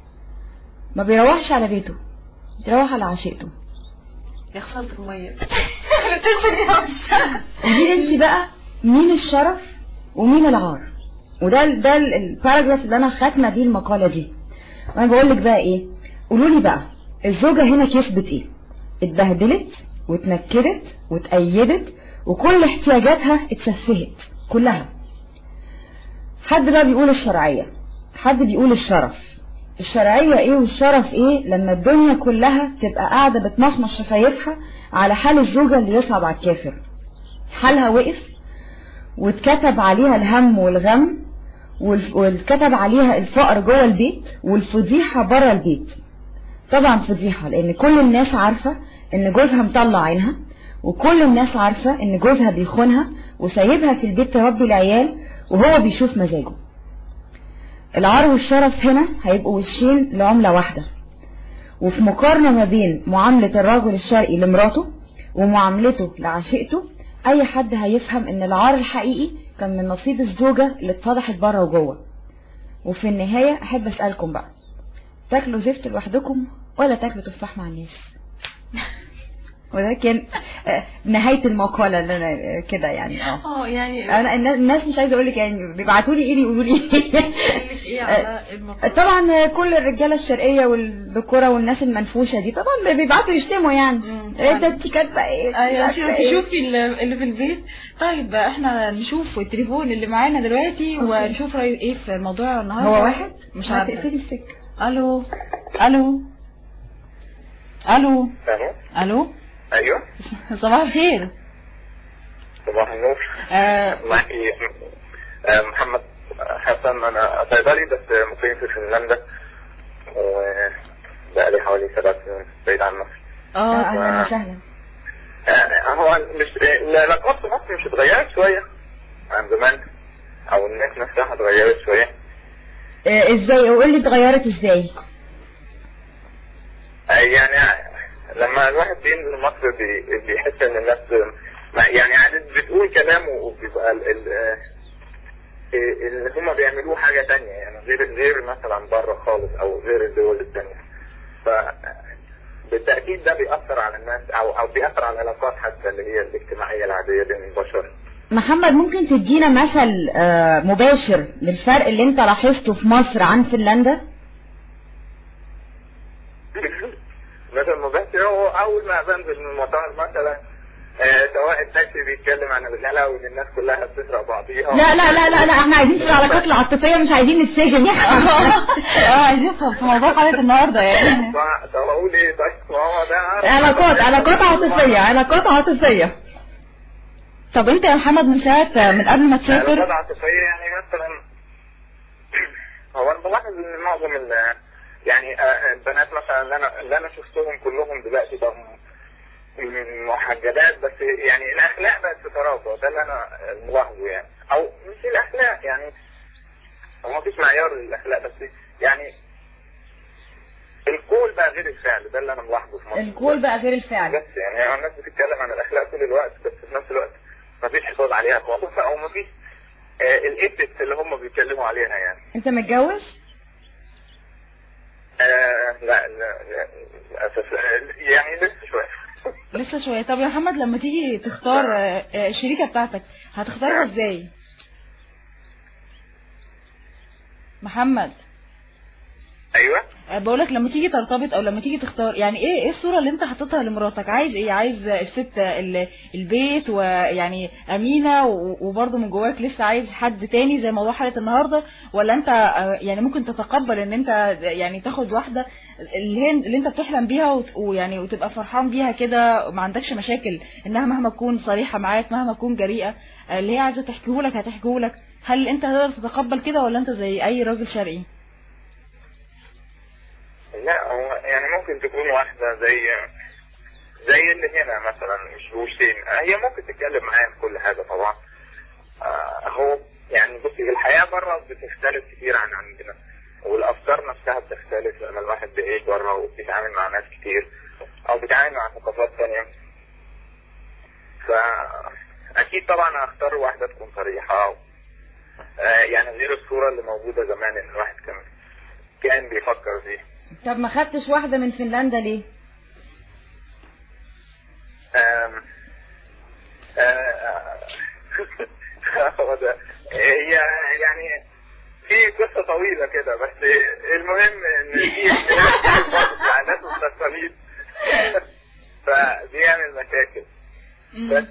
ما بيروحش على بيته بيروح على عشيقته يا خساره الميه بتغسل يا وشها دي انت بقى مين الشرف ومين العار وده ده ال- الباراجراف اللي انا خاتمه بيه المقاله دي وانا بقول لك بقى ايه قولوا لي بقى الزوجه هنا كسبت ايه اتبهدلت واتنكدت واتأيدت وكل احتياجاتها اتسفهت كلها حد بقى بيقول الشرعيه حد بيقول الشرف الشرعيه ايه والشرف ايه لما الدنيا كلها تبقى قاعده بتمصمص شفايفها على حال الزوجه اللي يصعب على الكافر حالها وقف واتكتب عليها الهم والغم والف- واتكتب عليها الفقر جوه البيت والفضيحة بره البيت طبعا فضيحة لان كل الناس عارفة ان جوزها مطلع عينها وكل الناس عارفة ان جوزها بيخونها وسايبها في البيت تربي العيال وهو بيشوف مزاجه العار والشرف هنا هيبقوا وشين لعملة واحدة وفي مقارنة ما بين معاملة الرجل الشرقي لمراته ومعاملته لعشيقته اي حد هيفهم ان العار الحقيقي كان من نصيب الزوجة اللي اتفضحت بره وجوه وفي النهاية احب اسألكم بقى تاكلوا زفت لوحدكم ولا تاكلوا تفاح مع الناس وده كان آه، نهاية المقالة اللي انا آه، كده يعني اه اه يعني انا النا- الناس مش عايزه اقول لك يعني بيبعتوا لي ايه يقولوا لي قالك ايه على المقال طبعا كل الرجاله الشرقيه والذكوره والناس المنفوشه دي طبعا بيبعتوا يشتموا يعني مم. ايه ده انت كاتبه ايه ايوه مش عارفة انت إيه. تشوفي اللي اللي في البيت طيب بقى احنا نشوف التليفون اللي معانا دلوقتي ونشوف رايه ايه في الموضوع النهارده هو واحد مش ما عارفه تقفلي السكه الو الو الو الو الو ايوه صباح الخير صباح النور آه معي آه، محمد حسن انا صيدلي بس مقيم في فنلندا وبقالي حوالي ثلاث سنين بعيد عن مصر اه اه اهلا وسهلا آه، هو مش العلاقات في مصر مش اتغيرت شوية عن زمان او الناس نفسها اتغيرت شوية آه، ازاي قول لي اتغيرت ازاي آه، يعني لما الواحد بينزل مصر بي- بيحس ان الناس ما- يعني عادة بتقول كلام وبيبقى ال- ال- آه، اللي هما بيعملوه حاجة تانية يعني غير غير مثلا بره خالص او غير الدول التانية ف بالتاكيد ده بيأثر على الناس او او بيأثر على العلاقات حتى اللي هي الاجتماعيه العاديه بين البشر محمد ممكن تدينا مثل آه، مباشر للفرق اللي انت لاحظته في مصر عن فنلندا مثلا مباشر هو اول ما بنزل من المطار مثلا آه، سواء التاكسي بيتكلم عن الغلا وان الناس كلها بتسرق بعضيها لا لا لا لا لا احنا عايزين في العلاقات العاطفيه مش عايزين نتسجن يعني اه عايزين في موضوع حلقة النهاردة يعني ف- طب اقول ايه طيب ما هو ده علاقات علاقات عاطفيه علاقات عاطفيه طب انت يا محمد من ساعة من قبل ما علاقات تسافر عاطفيه يعني مثلا هو انا بلاحظ ان معظم ال يعني آه، البنات مثلا اللي انا اللي انا شفتهم كلهم دلوقتي بقوا محجبات بس يعني الاخلاق بقت تتراجع ده اللي انا ملاحظه يعني او مش الاخلاق يعني هو ما فيش معيار للاخلاق بس يعني القول بقى غير الفعل ده اللي انا ملاحظه في مصر الكول بقى غير الفعل بس يعني الناس بتتكلم عن الاخلاق طول الوقت بس في نفس الوقت ما فيش حفاظ عليها خالص او ما فيش الايثكس اللي هم بيتكلموا عليها يعني انت متجوز آه لا لا لا للاسف آه، يعني لسه شويه لسه شوية طب يا محمد لما تيجي تختار آه، آه، الشريكة بتاعتك هتختارها ازاي محمد ايوه آه، بقولك لما تيجي ترتبط او لما تيجي تختار يعني ايه ايه الصورة اللي انت حاططها لمراتك عايز ايه عايز الست ال- البيت ويعني امينة و- وبرضه من جواك لسه عايز حد تاني زي موضوع حلقة النهاردة ولا انت آه، يعني ممكن تتقبل ان انت يعني تاخد واحدة اللي هي اللي انت بتحلم بيها وت- ويعني وتبقى فرحان بيها كده ما عندكش مشاكل انها مهما تكون صريحة معاك مهما تكون جريئة آه، اللي هي عايزة تحكيهولك هتحكيهولك هل انت تقدر تتقبل كده ولا انت زي اي راجل شرقي لا هو يعني ممكن تكون واحده زي زي اللي هنا مثلا مش بوشين آه، هي ممكن تتكلم معايا في كل حاجه طبعا آه، هو يعني بصي الحياه بره بتختلف كتير عن عندنا والافكار نفسها بتختلف لما الواحد بيعيش بره وبيتعامل مع ناس كتير او بيتعامل مع ثقافات تانية فاكيد طبعا هختار واحده تكون صريحه آه، يعني غير الصوره اللي موجوده زمان ان الواحد كان كان بيفكر فيها طب ما خدتش واحده من فنلندا ليه آم، آه، هو ده هي يعني في قصة طويلة كده بس المهم ان في اختلاف مع ناس مستقبلين فبيعمل مشاكل بس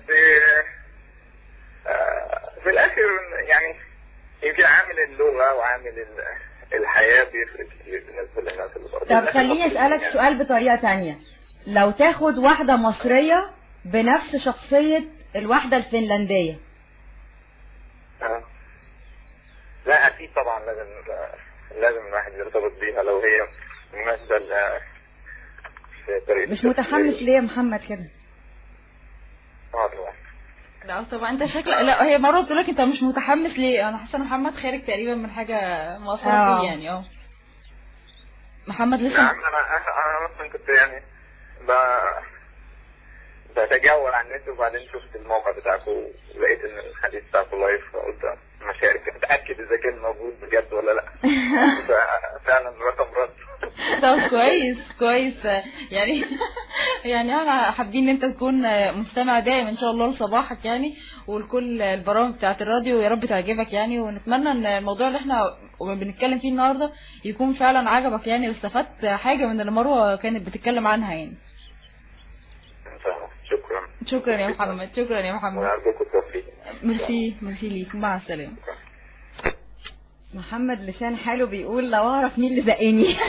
آه، في الاخر يعني يمكن عامل اللغة وعامل ال- الحياة بيفرق كتير بالنسبة للناس اللي بره طب خليني اسالك سؤال بطريقه تانية لو تاخد واحده مصريه بنفس شخصيه الواحده الفنلنديه آه. لا اكيد طبعا لازم لازم الواحد يرتبط بيها لو هي مناسبه ل في طريقة مش متحمس ليه يا محمد كده اه طبعا لا طبعا انت شكلك لا هي مره بتقول لك انت مش متحمس ليه انا حاسه ان محمد خارج تقريبا من حاجه مؤثره اه. فيه يعني اه محمد نعم لسه انا انا مثلا كنت يعني ب... بتجول على النت وبعدين شفت الموقع بتاعكم ولقيت ان الحديث بتاعكم لايف فقلت مشارك اتاكد اذا كان موجود بجد ولا لا فعلا رقم رد طب كويس كويس يعني يعني انا حابين ان انت تكون مستمع دائم ان شاء الله لصباحك يعني ولكل البرامج بتاعت الراديو يا رب تعجبك يعني ونتمنى ان الموضوع اللي احنا بنتكلم فيه النهارده يكون فعلا عجبك يعني واستفدت حاجه من اللي مروه كانت بتتكلم عنها يعني شكرا شكرا يا محمد شكرا يا محمد وارجوكم التوفيق ميرسي ميرسي ليك مع السلامه محمد لسان حاله بيقول لو اعرف مين اللي زقني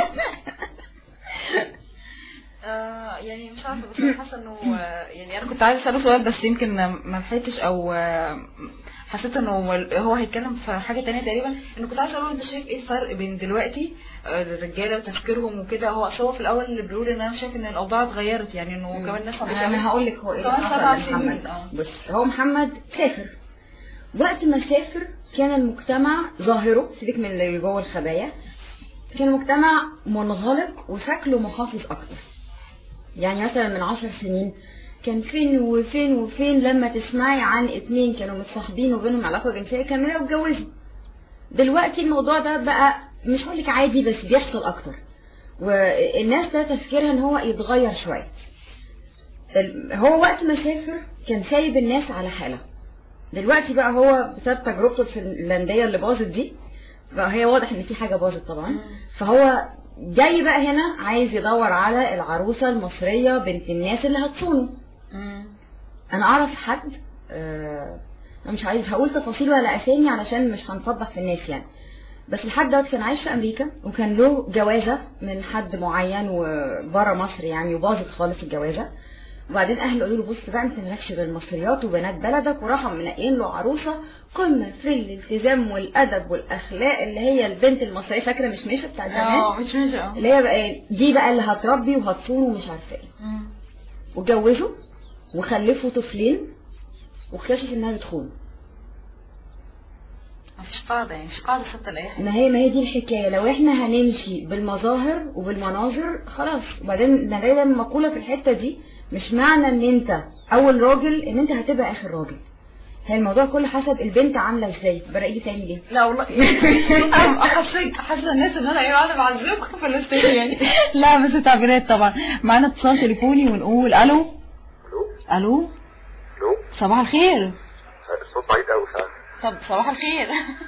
آه يعني مش عارفه بس انا حاسه انه آه، يعني انا كنت عايزه اساله سؤال بس يمكن ما لحقتش او آه، حسيت انه هو هيتكلم في حاجه تانية تقريبا انه كنت عايزه اقول انت شايف ايه الفرق بين دلوقتي آه، الرجاله وتفكيرهم وكده هو اصل هو في الاول اللي بيقول ان انا شايف ان الاوضاع اتغيرت يعني انه كمان الناس ما بقتش انا هقول لك هو ايه اللي كمان حصل سبع لمحمد سنين اه بص هو محمد سافر وقت ما سافر كان المجتمع ظاهره سيبك من اللي جوه الخبايا كان المجتمع منغلق وشكله محافظ اكتر يعني مثلا من عشر سنين كان فين وفين وفين لما تسمعي عن اتنين كانوا متصاحبين وبينهم علاقة جنسية كاملة واتجوزوا دلوقتي الموضوع ده بقى مش هقولك عادي بس بيحصل اكتر والناس ده تفكيرها ان هو يتغير شويه ال- هو وقت ما سافر كان سايب الناس على حالها دلوقتي بقى هو بسبب تجربته الفنلنديه اللي باظت دي فهي واضح ان في حاجه باظت طبعا فهو جاي بقى هنا عايز يدور على العروسه المصريه بنت الناس اللي هتصونه مم. انا اعرف حد آه، انا مش عايز هقول تفاصيل ولا اسامي علشان مش هنفضح في الناس يعني بس الحد دوت كان عايش في امريكا وكان له جوازه من حد معين وبره مصر يعني وباظت خالص الجوازه وبعدين اهله قالوا له بص بقى انت مالكش غير المصريات وبنات بلدك وراحوا منقين له عروسه قمه في الالتزام والادب والاخلاق اللي هي البنت المصريه فاكره مش مش بتاع زمان اه مش مش اه اللي هي بقى دي بقى اللي هتربي وهتصون ومش عارفه ايه مم. واتجوزوا وخلفوا طفلين واكتشف انها بتخون مفيش قاعدة يعني مفيش قاعدة ثابتة لأي حاجة ما هي ما هي دي الحكايه لو احنا هنمشي بالمظاهر وبالمناظر خلاص وبعدين انا دايما مقوله في الحته دي مش معنى ان انت اول راجل ان انت هتبقى اخر راجل هي الموضوع كله حسب البنت عامله ازاي برايي تاني ليه لا والله أنا حسيت حاسة الناس ان انا ايه قاعدة بعذبكم في الاستيل يعني لا بس تعبيرات طبعا معانا اتصال تليفوني ونقول الو الو الو الو صباح الخير الصوت بعيد قوي ساعات طب صباح الخير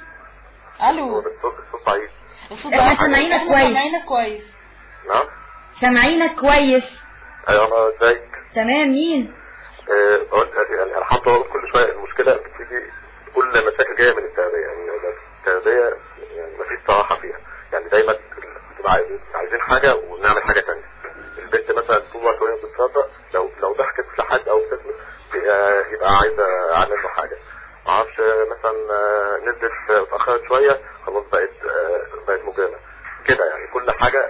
هو الو الصوت الصوت بعيد الصوت احنا ده- سامعينك احنا كويس. سامعينك كويس نعم سامعينك كويس ايوه انا ازيك تمام مين آه، بقول- يعني انا حاطط أقول كل شويه المشكله بتيجي كل مشاكل جايه من التربيه يعني التربيه يعني مفيش صراحه فيها يعني دايما بتبقى عايزين عايزين حاجه ونعمل حاجه ثانيه البنت مثلا طول الوقت وهي بتتصدق لو لو ضحكت لحد او بتسمع يبقى- يبقى عايزه اعمل له حاجه معرفش آه، مثلا آه، نزلت آه، اتاخرت شويه خلاص بقت آه، بقت مجرمه كده يعني كل حاجه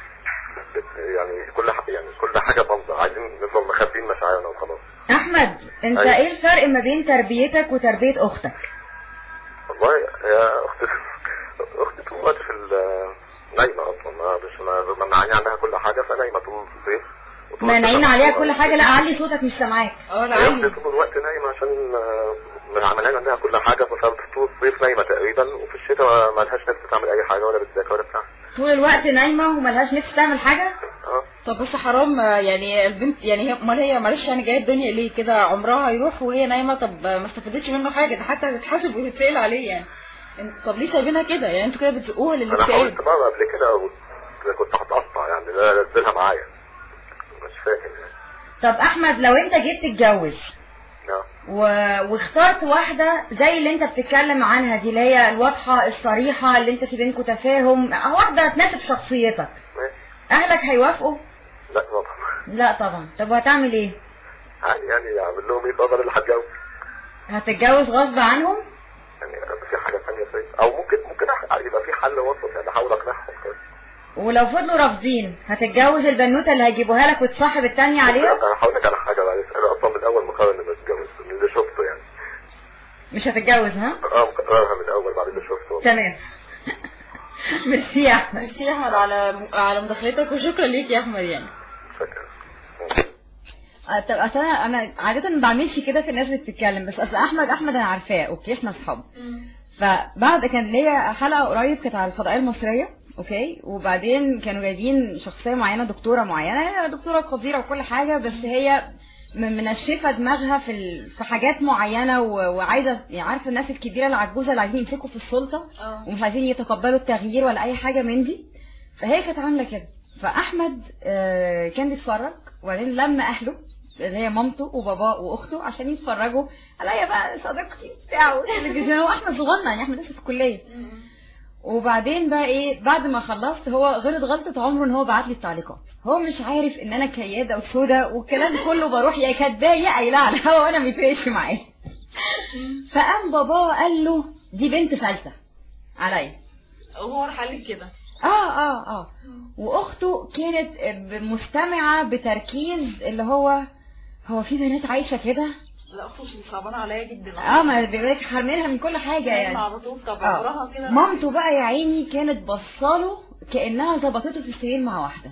بت- يعني كل ح- يعني كل حاجه منظر عايزين نفضل مخبيين مشاعرنا وخلاص احمد انت أيوة. ايه الفرق ما بين تربيتك وتربيه اختك والله يا اختي اختي طول الوقت في ال- نايمه اصلا ما مش ما ممنعين عنها كل حاجه فنايمه طول الصيف وطول مانعين الشتاء عليها طول كل حاجه لا علي صوتك مش سامعاك اه لا هي عادي اختي طول الوقت نايمه عشان آه، مانعين عندها كل حاجه فطول الصيف نايمه تقريبا وفي الشتاء ما- ما لهاش نفس تعمل اي حاجه ولا بتذاكر ولا بتاع طول الوقت نايمه وملهاش نفس تعمل حاجه اه طب بس حرام آه، يعني البنت يعني هي امال هي معلش يعني جايه الدنيا ليه كده عمرها هيروح وهي نايمه طب آه، ما استفادتش منه حاجه ده حتى هتتحاسب وتتسال عليه يعني انت طب ليه سايبينها كده يعني انتوا كده بتزقوها انا للاكتئاب حاولت مره قبل كده و- كنت هتقطع يعني لا انزلها معايا مش فاهم يعني طب احمد لو انت جيت تتجوز آه. و... واخترت واحده زي اللي انت بتتكلم عنها دي اللي هي الواضحه الصريحه اللي انت في بينكم تفاهم واحده تناسب شخصيتك ماشي اهلك هيوافقوا لا طبعا لا طبعا طب وهتعمل ايه عادي يعني اعمل لهم ايه اتفضل اللي هتجوز هتتجوز غصب عنهم يعني في حاجه ثانيه زي او ممكن ممكن أح- يبقى في حل وسط يعني احاول اقنعهم كده ولو فضلوا رافضين هتتجوز البنوته اللي هيجيبوها لك وتصاحب التانية عليها انا هقول لك على حاجه معلش انا اصلا من الاول مقرر اني بتجوز من اللي شفته يعني مش هتتجوز ها اه مقررها من الاول بعد اللي شفته تمام ميرسي يا احمد ميرسي يا احمد على على مداخلتك وشكرا ليك يا احمد يعني فاكر آه، طب اصل انا انا عاده ما بعملش كده في الناس اللي بتتكلم بس اصل احمد احمد انا عارفاه اوكي احنا اصحاب فبعد كان ليا حلقه قريب كانت على الفضائيه المصريه اوكي وبعدين كانوا جايبين شخصيه معينه دكتوره معينه هي دكتوره قديره وكل حاجه بس هي م- منشفه دماغها في ال... في حاجات معينه و... وعايزه يعني عارفه الناس الكبيره العجوزه اللي عايزين يمسكوا في السلطه اه ومش عايزين يتقبلوا التغيير ولا اي حاجه من دي فهي كانت عامله كده فاحمد آه، كان بيتفرج وبعدين لما اهله اللي هي مامته وباباه واخته عشان يتفرجوا عليا بقى صديقتي بتاعه التلفزيون هو احمد صغنن يعني احمد لسه في الكليه وبعدين بقى ايه بعد ما خلصت هو غلط غلطة عمره ان هو بعت لي التعليقات هو مش عارف ان انا كيادة وسودة والكلام كله بروح يا كاتباه يا قايلاه على الهوا وانا متريش معاه فقام باباه قال له دي بنت فلسة عليا وهو راح قال لك كده اه اه اه واخته كانت مستمعة بتركيز اللي هو هو في بنات عايشة كده لا اخته صعبانه عليا جدا اه ما بيبقى حارمينها من كل حاجة يعني على طول طب آه. عمرها كده مامته بقى يا عيني كانت بصاله كانها ظبطته في السرير مع واحده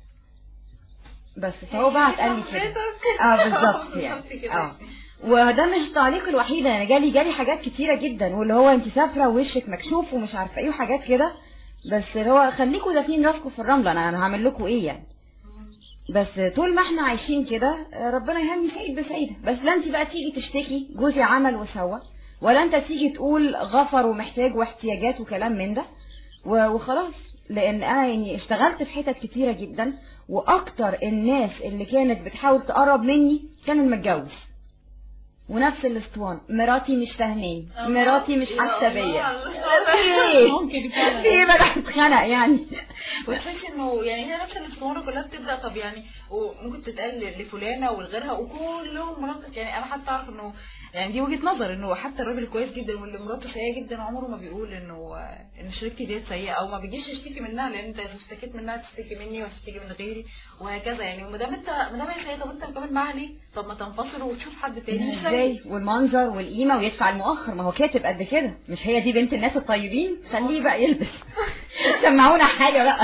بس فهو بعت قال لي كده اه بالظبط يعني بالظبط كده. اه وده مش التعليق الوحيد انا جالي جالي حاجات كتيره جدا واللي هو انت سافره ووشك مكشوف ومش عارفه ايه وحاجات كده بس اللي هو خليكوا دافنين راسكم في الرمله انا انا هعمل لكم ايه يعني بس طول ما احنا عايشين كده آه، ربنا يهني سعيد بسعيده بس لا انت بقى تيجي تشتكي جوزي عمل وسوى ولا انت تيجي تقول غفر ومحتاج واحتياجات وكلام من ده و- وخلاص لان انا يعني اشتغلت في حتت كتيره جدا واكتر الناس اللي كانت بتحاول تقرب مني كان المتجوز ونفس الاسطوانه مراتي مش فاهماني مراتي مش حاسه بيا ممكن فعلا في ايه بقى اتخنق يعني وتحس انه يعني هي نفس الاسطوانه كلها بتبدا طب يعني وممكن تتقال لفلانه ولغيرها وكلهم مراتك يعني انا حتى اعرف انه يعني دي وجهه نظر انه حتى الراجل كويس جدا واللي مراته سيئه جدا عمره ما بيقول انه ان شريكتي ديت سيئه او ما بيجيش يشتكي منها لان انت لو اشتكيت منها تشتكي مني وهتشتكي من غيري وهكذا يعني وما دام انت ما دام هي سيئه طب انت مكمل معاها ليه؟ طب ما تنفصل وتشوف حد تاني مش سيء ازاي والمنظر والقيمه ويدفع المؤخر ما هو كاتب قد كده مش هي دي بنت الناس الطيبين خليه بقى يلبس سمعونا حاجه بقى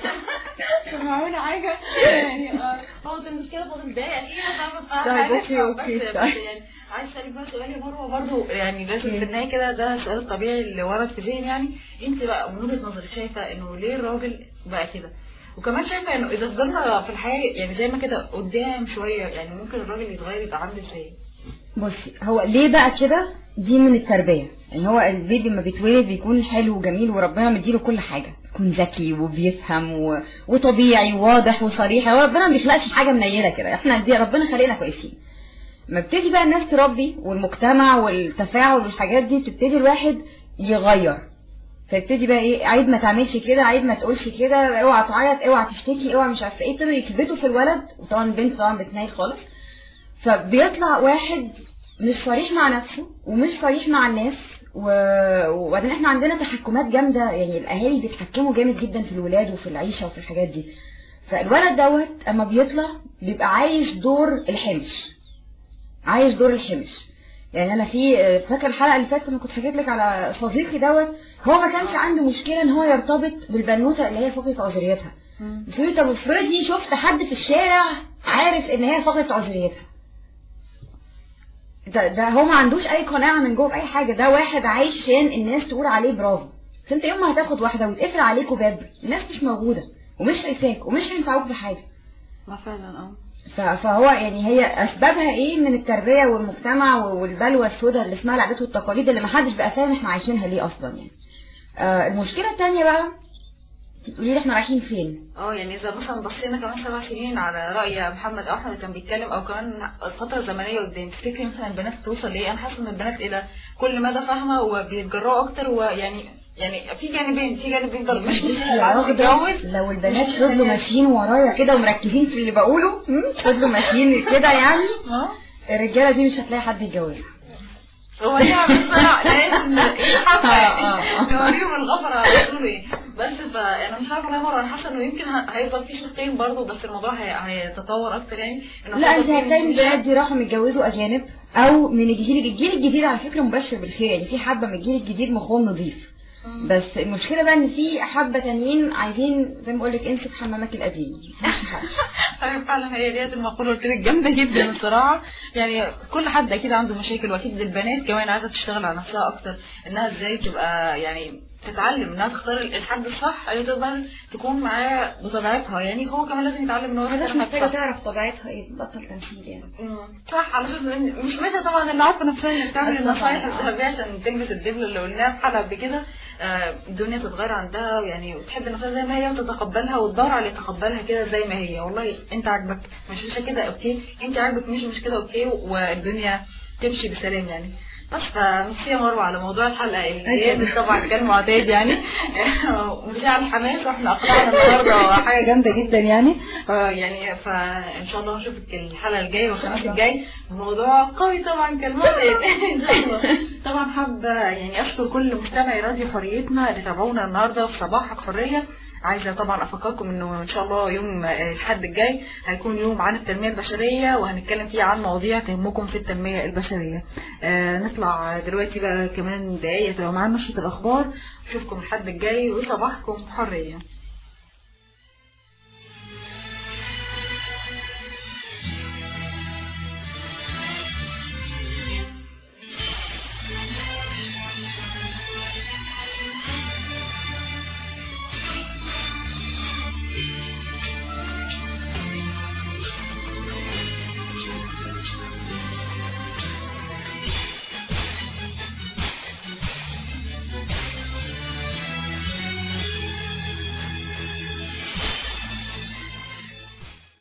سمعونا حاجه يعني اه فاضل المشكله فاضل دقايق اخيره فاهمه طيب، فاهمة اوكي، بس اوكي، بس طيب. يعني عايز اسالك بقى سؤال يا مروه برضه يعني لازم في النهايه كده ده السؤال الطبيعي اللي ورد في ذهني يعني انت بقى من وجهه نظرك شايفه انه ليه الراجل بقى كده وكمان شايفه انه اذا فضلنا في الحياه يعني زي ما كده قدام شويه يعني ممكن الراجل يتغير يبقى عامل ازاي بصي هو ليه بقى كده دي من التربيه يعني هو البيبي لما بيتولد بيكون حلو وجميل وربنا مديله كل حاجه يكون ذكي وبيفهم و... وطبيعي وواضح وصريح هو ربنا ما بيخلقش حاجه منيله كده احنا دي ربنا خلقنا كويسين ما بتبتدي بقى الناس تربي والمجتمع والتفاعل والحاجات دي بتبتدي الواحد يغير فيبتدي بقى ايه عيب ما تعملش كده عيب ما تقولش كده اوعى تعيط اوعى تشتكي اوعى مش عارفه ايه ابتدوا يكبتوا في الولد وطبعا البنت طبعا بتنيل خالص فبيطلع واحد مش صريح مع نفسه ومش صريح مع الناس و- وبعدين احنا عندنا تحكمات جامده يعني الاهالي بيتحكموا جامد جدا في الولاد وفي العيشه وفي الحاجات دي فالولد دوت اما بيطلع بيبقى عايش دور الحمش عايش دور الحمش يعني انا في فاكر الحلقه اللي فاتت لما كنت حكيت لك على صديقي دوت هو ما كانش عنده مشكله ان هو يرتبط بالبنوته اللي هي فقدت عذريتها قلت له طب افرضي شفت حد في الشارع عارف ان هي فقدت عذريتها ده ده هو ما عندوش اي قناعه من جوه باي حاجه ده واحد عايش عشان الناس تقول عليه برافو بس انت يوم ما هتاخد واحده ويتقفل عليكوا باب الناس مش موجوده ومش شايفاك ومش هينفعوك بحاجه ما فعلا اه ف- فهو يعني هي اسبابها ايه من التربيه والمجتمع والبلوى السوداء اللي اسمها العادات والتقاليد اللي محدش بقى فاهم احنا عايشينها ليه اصلا يعني آه المشكله التانية بقى تقولي لي احنا رايحين فين اه يعني اذا مثلا بصينا كمان سبع سنين على راي محمد او احمد اللي كان بيتكلم او كمان فتره زمنيه قدام تفتكري مثلا البنات توصل لايه انا حاسه ان البنات الى كل مدى فاهمه وبيتجرأوا اكتر ويعني يعني في جانبين في جانب بيفضل مش مش يا عايز واخدة يتجوز لو البنات مش فضلوا يعني- ماشيين ورايا كده ومركزين في اللي بقوله هم؟ فضلوا ماشيين كده يعني اه الرجاله دي مش هتلاقي حد يتجوزها هو ليه بصراحة لان ايه حفله آه، آه. يعني نوريهم الغفرة هيقولوا ايه بس فانا مش عارفه والله مره انا حاسه انه يمكن ه- هيفضل في شقين برضه بس الموضوع هي- هيتطور اكتر يعني انه لا هيفضل انت في هتلاقي مشاكل. البنات دي راحوا متجوزوا اجانب او من الجيل الجيل الجديد على فكره مبشر بالخير يعني في حبه من الجيل الجديد مخهم نظيف بس المشكله بقى ان في حبه تانيين عايزين زي ما بقول لك انسى في حمامك القديم مفيش حاجة. أيوة فعلا هي ديت المقولة قلت لك جامدة جدا الصراحة يعني كل حد أكيد عنده مشاكل وأكيد البنات كمان عايزة تشتغل على نفسها أكتر إنها إزاي تبقى يعني تتعلم إنها تختار الحد الصح اللي تقدر تكون معاه بطبيعتها يعني هو كمان لازم يتعلم إن هو الناس يختار محتاجه نفسها. تعرف طبيعتها ايه بطل تمثيل يعني مم. صح علشان مش ماشيه طبعا اللي عارفه نفسها انك تعمل طبعاً. النصايح الذهبيه عشان تلبس الدبل اللي قلناها في حلقه قبل كده آه، الدنيا تتغير عندها يعني وتحب نفسها زي ما هي وتتقبلها وتدور على يتقبلها كده زي ما هي والله انت عاجبك مش مش كده اوكي انت عاجبك مش مش كده اوكي والدنيا تمشي بسلام يعني بس فميرسي يا مروه على موضوع الحلقه اللي طبعا كان معتاد يعني مذيع الحماس واحنا اقنعنا النهارده حاجه جامده جدا يعني آه، يعني فان شاء الله نشوفك الحلقه الجايه والخميس الجاي موضوع قوي طبعا كالمعتاد ان شاء الله طبعا حابه يعني اشكر كل مستمعي راديو حريتنا اللي تابعونا النهارده في صباحك حريه عايزه طبعا افكركم انه ان شاء الله يوم آه، الحد الجاي هيكون يوم عن التنميه البشريه وهنتكلم فيه عن مواضيع تهمكم في التنميه البشريه آه نطلع دلوقتي بقى كمان دقايق تبقى معانا نشره الاخبار اشوفكم الحد الجاي وصباحكم حريه